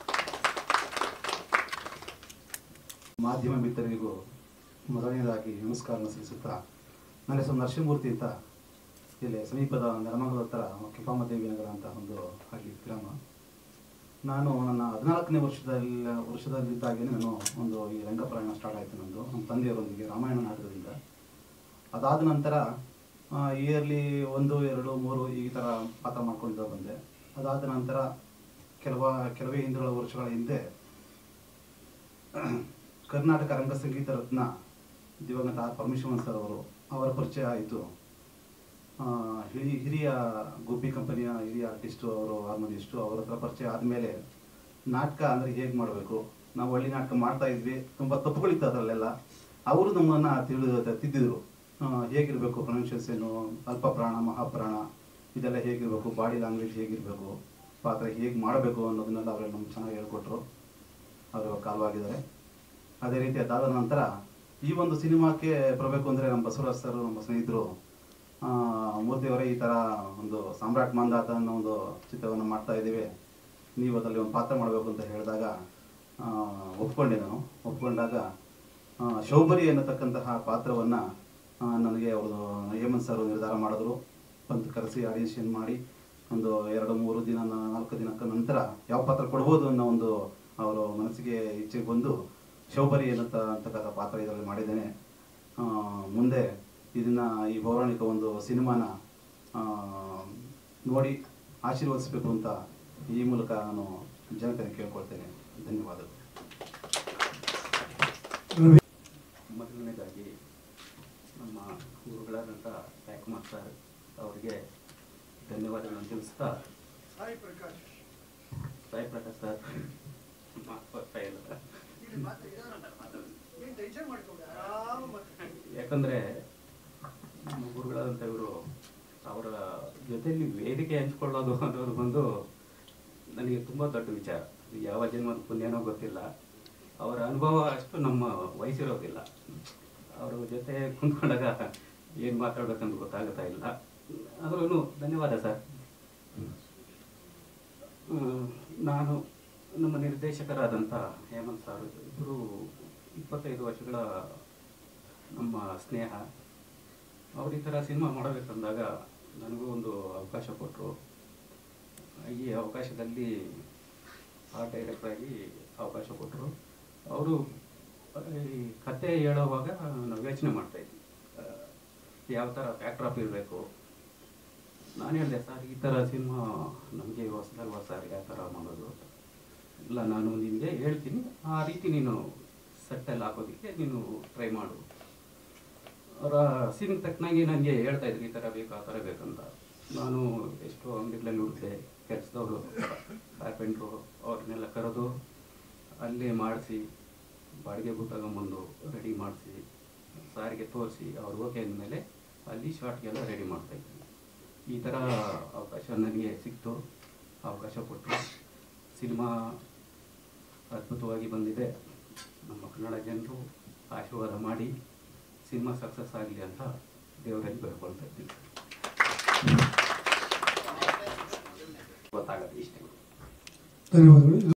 ಮಾಧ್ಯಮ ಮಿತ್ರರಿಗೂ ಮೊದಲನೇದಾಗಿ ನಮಸ್ಕಾರ ಸಲ್ಲಿಸುತ್ತಾ ನನ್ನ ಹೆಸರು ನರಸಿಂಹಮೂರ್ತಿ ಅಂತ ಇಲ್ಲಿ ಸಮೀಪದ ನೆಲಮಂಗಲ ಹತ್ರ ಕೆಂಪಮ್ಮ ದೇವಿ ನಗರ ಅಂತ ಒಂದು ಹಳ್ಳಿ ಗ್ರಾಮ ನಾನು ನನ್ನ ಹದಿನಾಲ್ಕನೇ ವರ್ಷದಲ್ಲಿ ವರ್ಷದಲ್ಲಿದ್ದಾಗೇ ನಾನು ಒಂದು ಈ ರಂಗಪ್ರಯಾಣ ಸ್ಟಾರ್ಟ್ ಆಯಿತು ನಂದು ನಮ್ಮ ತಂದೆಯವರೊಂದಿಗೆ ರಾಮಾಯಣ ನಾಟಕದಿಂದ ಅದಾದ ನಂತರ ಇಯರ್ಲಿ ಒಂದು ಎರಡು ಮೂರು ಈ ಥರ ಪಾತ್ರ ಮಾಡ್ಕೊಳ್ತಾ ಬಂದೆ ಅದಾದ ನಂತರ ಕೆಲವ ಕೆಲವೇ ಹಿಂದುಗಳ ವರ್ಷಗಳ ಹಿಂದೆ ಕರ್ನಾಟಕ ರಂಗ ಸಂಗೀತ ರತ್ನ ದಿವಂಗತ ಆರ್ ಪರಮೇಶ್ವರನ್ ಸರ್ ಅವರು ಅವರ ಪರಿಚಯ ಆಯಿತು ಹಿರಿಯ ಹಿರಿಯ ಗುಬ್ಬಿ ಕಂಪನಿಯ ಹಿರಿಯ ಆರ್ಟಿಸ್ಟು ಅವರು ಹಾರ್ಮೋನಿಸ್ಟು ಅವರ ಹತ್ರ ಪರಿಚಯ ಆದಮೇಲೆ ನಾಟಕ ಅಂದರೆ ಹೇಗೆ ಮಾಡಬೇಕು ನಾವು ಹಳ್ಳಿ ನಾಟಕ ಮಾಡ್ತಾ ಇದ್ವಿ ತುಂಬ ತಪ್ಪುಗಳಿತ್ತು ಅದರಲ್ಲೆಲ್ಲ ಅವರು ನಮ್ಮನ್ನು ತಿಳಿದು ತಿದ್ದಿದ್ರು ಆ, ಹೇಗಿರಬೇಕು ಪ್ರೊನೌನ್ಸಿಯೇಷನು ಅಲ್ಪ ಪ್ರಾಣ ಮಹಾಪ್ರಾಣ ಇದೆಲ್ಲ ಹೇಗಿರಬೇಕು ಬಾಡಿ ಲ್ಯಾಂಗ್ವೇಜ್ ಹೇಗಿರಬೇಕು ಪಾತ್ರ ಹೇಗೆ ಮಾಡಬೇಕು ಅನ್ನೋದನ್ನೆಲ್ಲ ಅವರೆಲ್ಲ ನಮ್ಗೆ ಚೆನ್ನಾಗಿ ಹೇಳ್ಕೊಟ್ರು ಅವರು ಕಾಲವಾಗಿದ್ದಾರೆ ಅದೇ ರೀತಿ ಅದಾದ ನಂತರ ಈ ಒಂದು ಸಿನಿಮಾಕ್ಕೆ ಬರಬೇಕು ಅಂದರೆ ನಮ್ಮ ಬಸವರಾಜ್ ಸರ್ ನಮ್ಮ ಸ್ನೇಹಿತರು ಆ, ಮೂರ್ತಿಯವರೇ ಈ ಥರ ಒಂದು ಸಾಮ್ರಾಟ್ ಮಂದಾತ ಅನ್ನೋ ಒಂದು ಚಿತ್ರವನ್ನು ಮಾಡ್ತಾ ಇದ್ದೀವಿ ನೀವು ಅದರಲ್ಲಿ ಒಂದು ಪಾತ್ರ ಮಾಡಬೇಕು ಅಂತ ಹೇಳಿದಾಗ ಆ, ಒಪ್ಕೊಂಡೆ ನಾನು ಒಪ್ಕೊಂಡಾಗ ಆ, ಶೌಬರಿ ಅನ್ನತಕ್ಕಂತಹ ಪಾತ್ರವನ್ನು ನನಗೆ ಅವರು ಹೇಮಂತ್ ಸರ್ ನಿರ್ಧಾರ ಮಾಡಿದ್ರು ಬಂದು ಕರೆಸಿ ಆಡಿಷನ್ ಮಾಡಿ ಒಂದು ಎರಡು ಮೂರು ದಿನ ನಾ- ನಾಲ್ಕು ದಿನಕ್ಕ ನಂತರ ಯಾವ ಪಾತ್ರ ಕೊಡ್ಬೋದು ಅನ್ನೋ ಒಂದು ಅವರು ಮನಸ್ಸಿಗೆ ಇಚ್ಛೆಗೆ ಬಂದು ಶೌಬರಿ ಅನ್ನತ ಅಂತಕ್ಕಂಥ ಪಾತ್ರ ಇದರಲ್ಲಿ ಮಾಡಿದ್ದೇನೆ ಆ, ಮುಂದೆ ಇದನ್ನ ಈ ಪೌರಾಣಿಕ ಒಂದು ಸಿನಿಮಾನ ಆ, ನೋಡಿ ಆಶೀರ್ವದಿಸಬೇಕು ಅಂತ ಈ ಮೂಲಕ ನಾನು ಜನತೆಗೆ ಕೇಳ್ಕೊಳ್ತೇನೆ ಧನ್ಯವಾದಗಳು ಮೊದಲನೇದಾಗಿ ನಮ್ಮ ಗುರುಗಳಾದಂಥ ಯಾಕುಮಾರ್ ಸರ್ ಅವರಿಗೆ ಧನ್ಯವಾದಗಳನ್ನು ತಿಳಿಸ್ತಾ ಸಾಯಿ ಪ್ರಕಾಶ್ ಸಾಯಿ ಪ್ರಕಾಶ್ ಸರ್ ಮಾತು ಬರ್ತಾ ಇಲ್ಲ ನೀನ್ ಟೆನ್ಷನ್ ಮಾಡ್ಕೊಂಡೆ ಆರಾಮ ಮಾತಾಡು. ಯಾಕಂದ್ರೆ ನಮ್ಮ ಗುರುಗಳಾದಂಥ ಇವರು ಅವರ ಜೊತೆಯಲ್ಲಿ ವೇದಿಕೆ ಹಂಚ್ಕೊಳ್ಳೋದು ಅನ್ನೋದು ಬಂದು ನನಗೆ ತುಂಬ ದೊಡ್ಡ ವಿಚಾರ ಯಾವ ಜನ್ಮದ ಪುಣ್ಯನೋ ಗೊತ್ತಿಲ್ಲ ಅವರ ಅನುಭವ ಅಷ್ಟು ನಮ್ಮ ವಯಸ್ಸಿರೋದಿಲ್ಲ ಅವರ ಜೊತೆ ಕುಂತ್ಕೊಂಡಾಗ ಏನು ಮಾತಾಡ್ಬೇಕಂತ ಗೊತ್ತಾಗ್ತಾ ಇಲ್ಲ ಆದ್ರೂ ಧನ್ಯವಾದ ಸರ್ ಹ್ಮ್, ನಾನು ನಮ್ಮ ನಿರ್ದೇಶಕರಾದಂಥ ಹೇಮಂತ್ ಸರ್ ಇಬ್ಬರು ಇಪ್ಪತ್ತೈದು ವರ್ಷಗಳ ನಮ್ಮ ಸ್ನೇಹ ಅವ್ರು ಈ ಥರ ಸಿನಿಮಾ ಮಾಡಬೇಕಂದಾಗ ನನಗೂ ಒಂದು ಅವಕಾಶ ಕೊಟ್ಟರು ಈ ಅವಕಾಶದಲ್ಲಿ ಆರ್ಟ್ ಡೈರೆಕ್ಟರ್ ಆಗಿ ಅವಕಾಶ ಕೊಟ್ಟರು ಅವರು ಈ ಕತೆ ಹೇಳೋವಾಗ ನಾವು ಯೋಚನೆ ಮಾಡ್ತಾಯಿದ್ವಿ ಯಾವ ಥರ ಬ್ಯಾಕ್ಡ್ರಾಪ್ ಇರಬೇಕು ನಾನು ಹೇಳಿದೆ ಸರ್ ಈ ಥರ ಸಿನಿಮಾ ನಮಗೆ ಹೊಸದಲ್ವಾ ಸರ್ ಯಾವ ಥರ ಮಾಡೋದು ಅಂತ ಇಲ್ಲ ನಾನು ನಿನಗೆ ಹೇಳ್ತೀನಿ ಆ ರೀತಿ ನೀನು ಸೆಟ್ಟಲ್ಲಿ ಹಾಕೋದಕ್ಕೆ ನೀನು ಟ್ರೈ ಮಾಡು ಅವರ ಸೀನ್ ತಕ್ಕನಾಗಿ ನನಗೆ ಹೇಳ್ತಾ ಇದ್ರು ಈ ಥರ ಬೇಕು ಆ ಥರ ಬೇಕಂತ ನಾನು ಎಷ್ಟೋ ಅಂಗಡಿಗಳಲ್ಲಿ ಹುಡುಕಿದೆ ಕೆಲಸದವರು ಕಾರ್ಪೆಂಟ್ರು ಅವ್ರನ್ನೆಲ್ಲ ಕರೆದು ಅಲ್ಲೇ ಮಾಡಿಸಿ ಬಾಡಿಗೆ ಬುಕ್ ತಗೊಂಬಂದು ರೆಡಿ ಮಾಡಿಸಿ ಸಾರಿಗೆ ತೋರಿಸಿ ಅವ್ರು ಓಕೆ ಅಂದಮೇಲೆ ಅಲ್ಲಿ ಶಾರ್ಟ್ಗೆಲ್ಲ ರೆಡಿ ಮಾಡ್ತಾಯಿದ್ವಿ ಈ ಥರ ಅವಕಾಶ ನನಗೆ ಸಿಕ್ತು ಅವಕಾಶ ಕೊಟ್ಟರು ಸಿನಿಮಾ ಅದ್ಭುತವಾಗಿ ಬಂದಿದೆ ನಮ್ಮ ಕನ್ನಡ ಜನರು ಆಶೀರ್ವಾದ ಮಾಡಿ ಸಿನಿಮಾ ಸಕ್ಸಸ್ ಆಗಲಿ ಅಂತ ದೇವರಲ್ಲಿ ಬೇಡ್ಕೊಳ್ತಾ ಇದ್ದೀನಿ ಗೊತ್ತಾಗತ್ತೆ ಇಷ್ಟೇ ಧನ್ಯವಾದಗಳು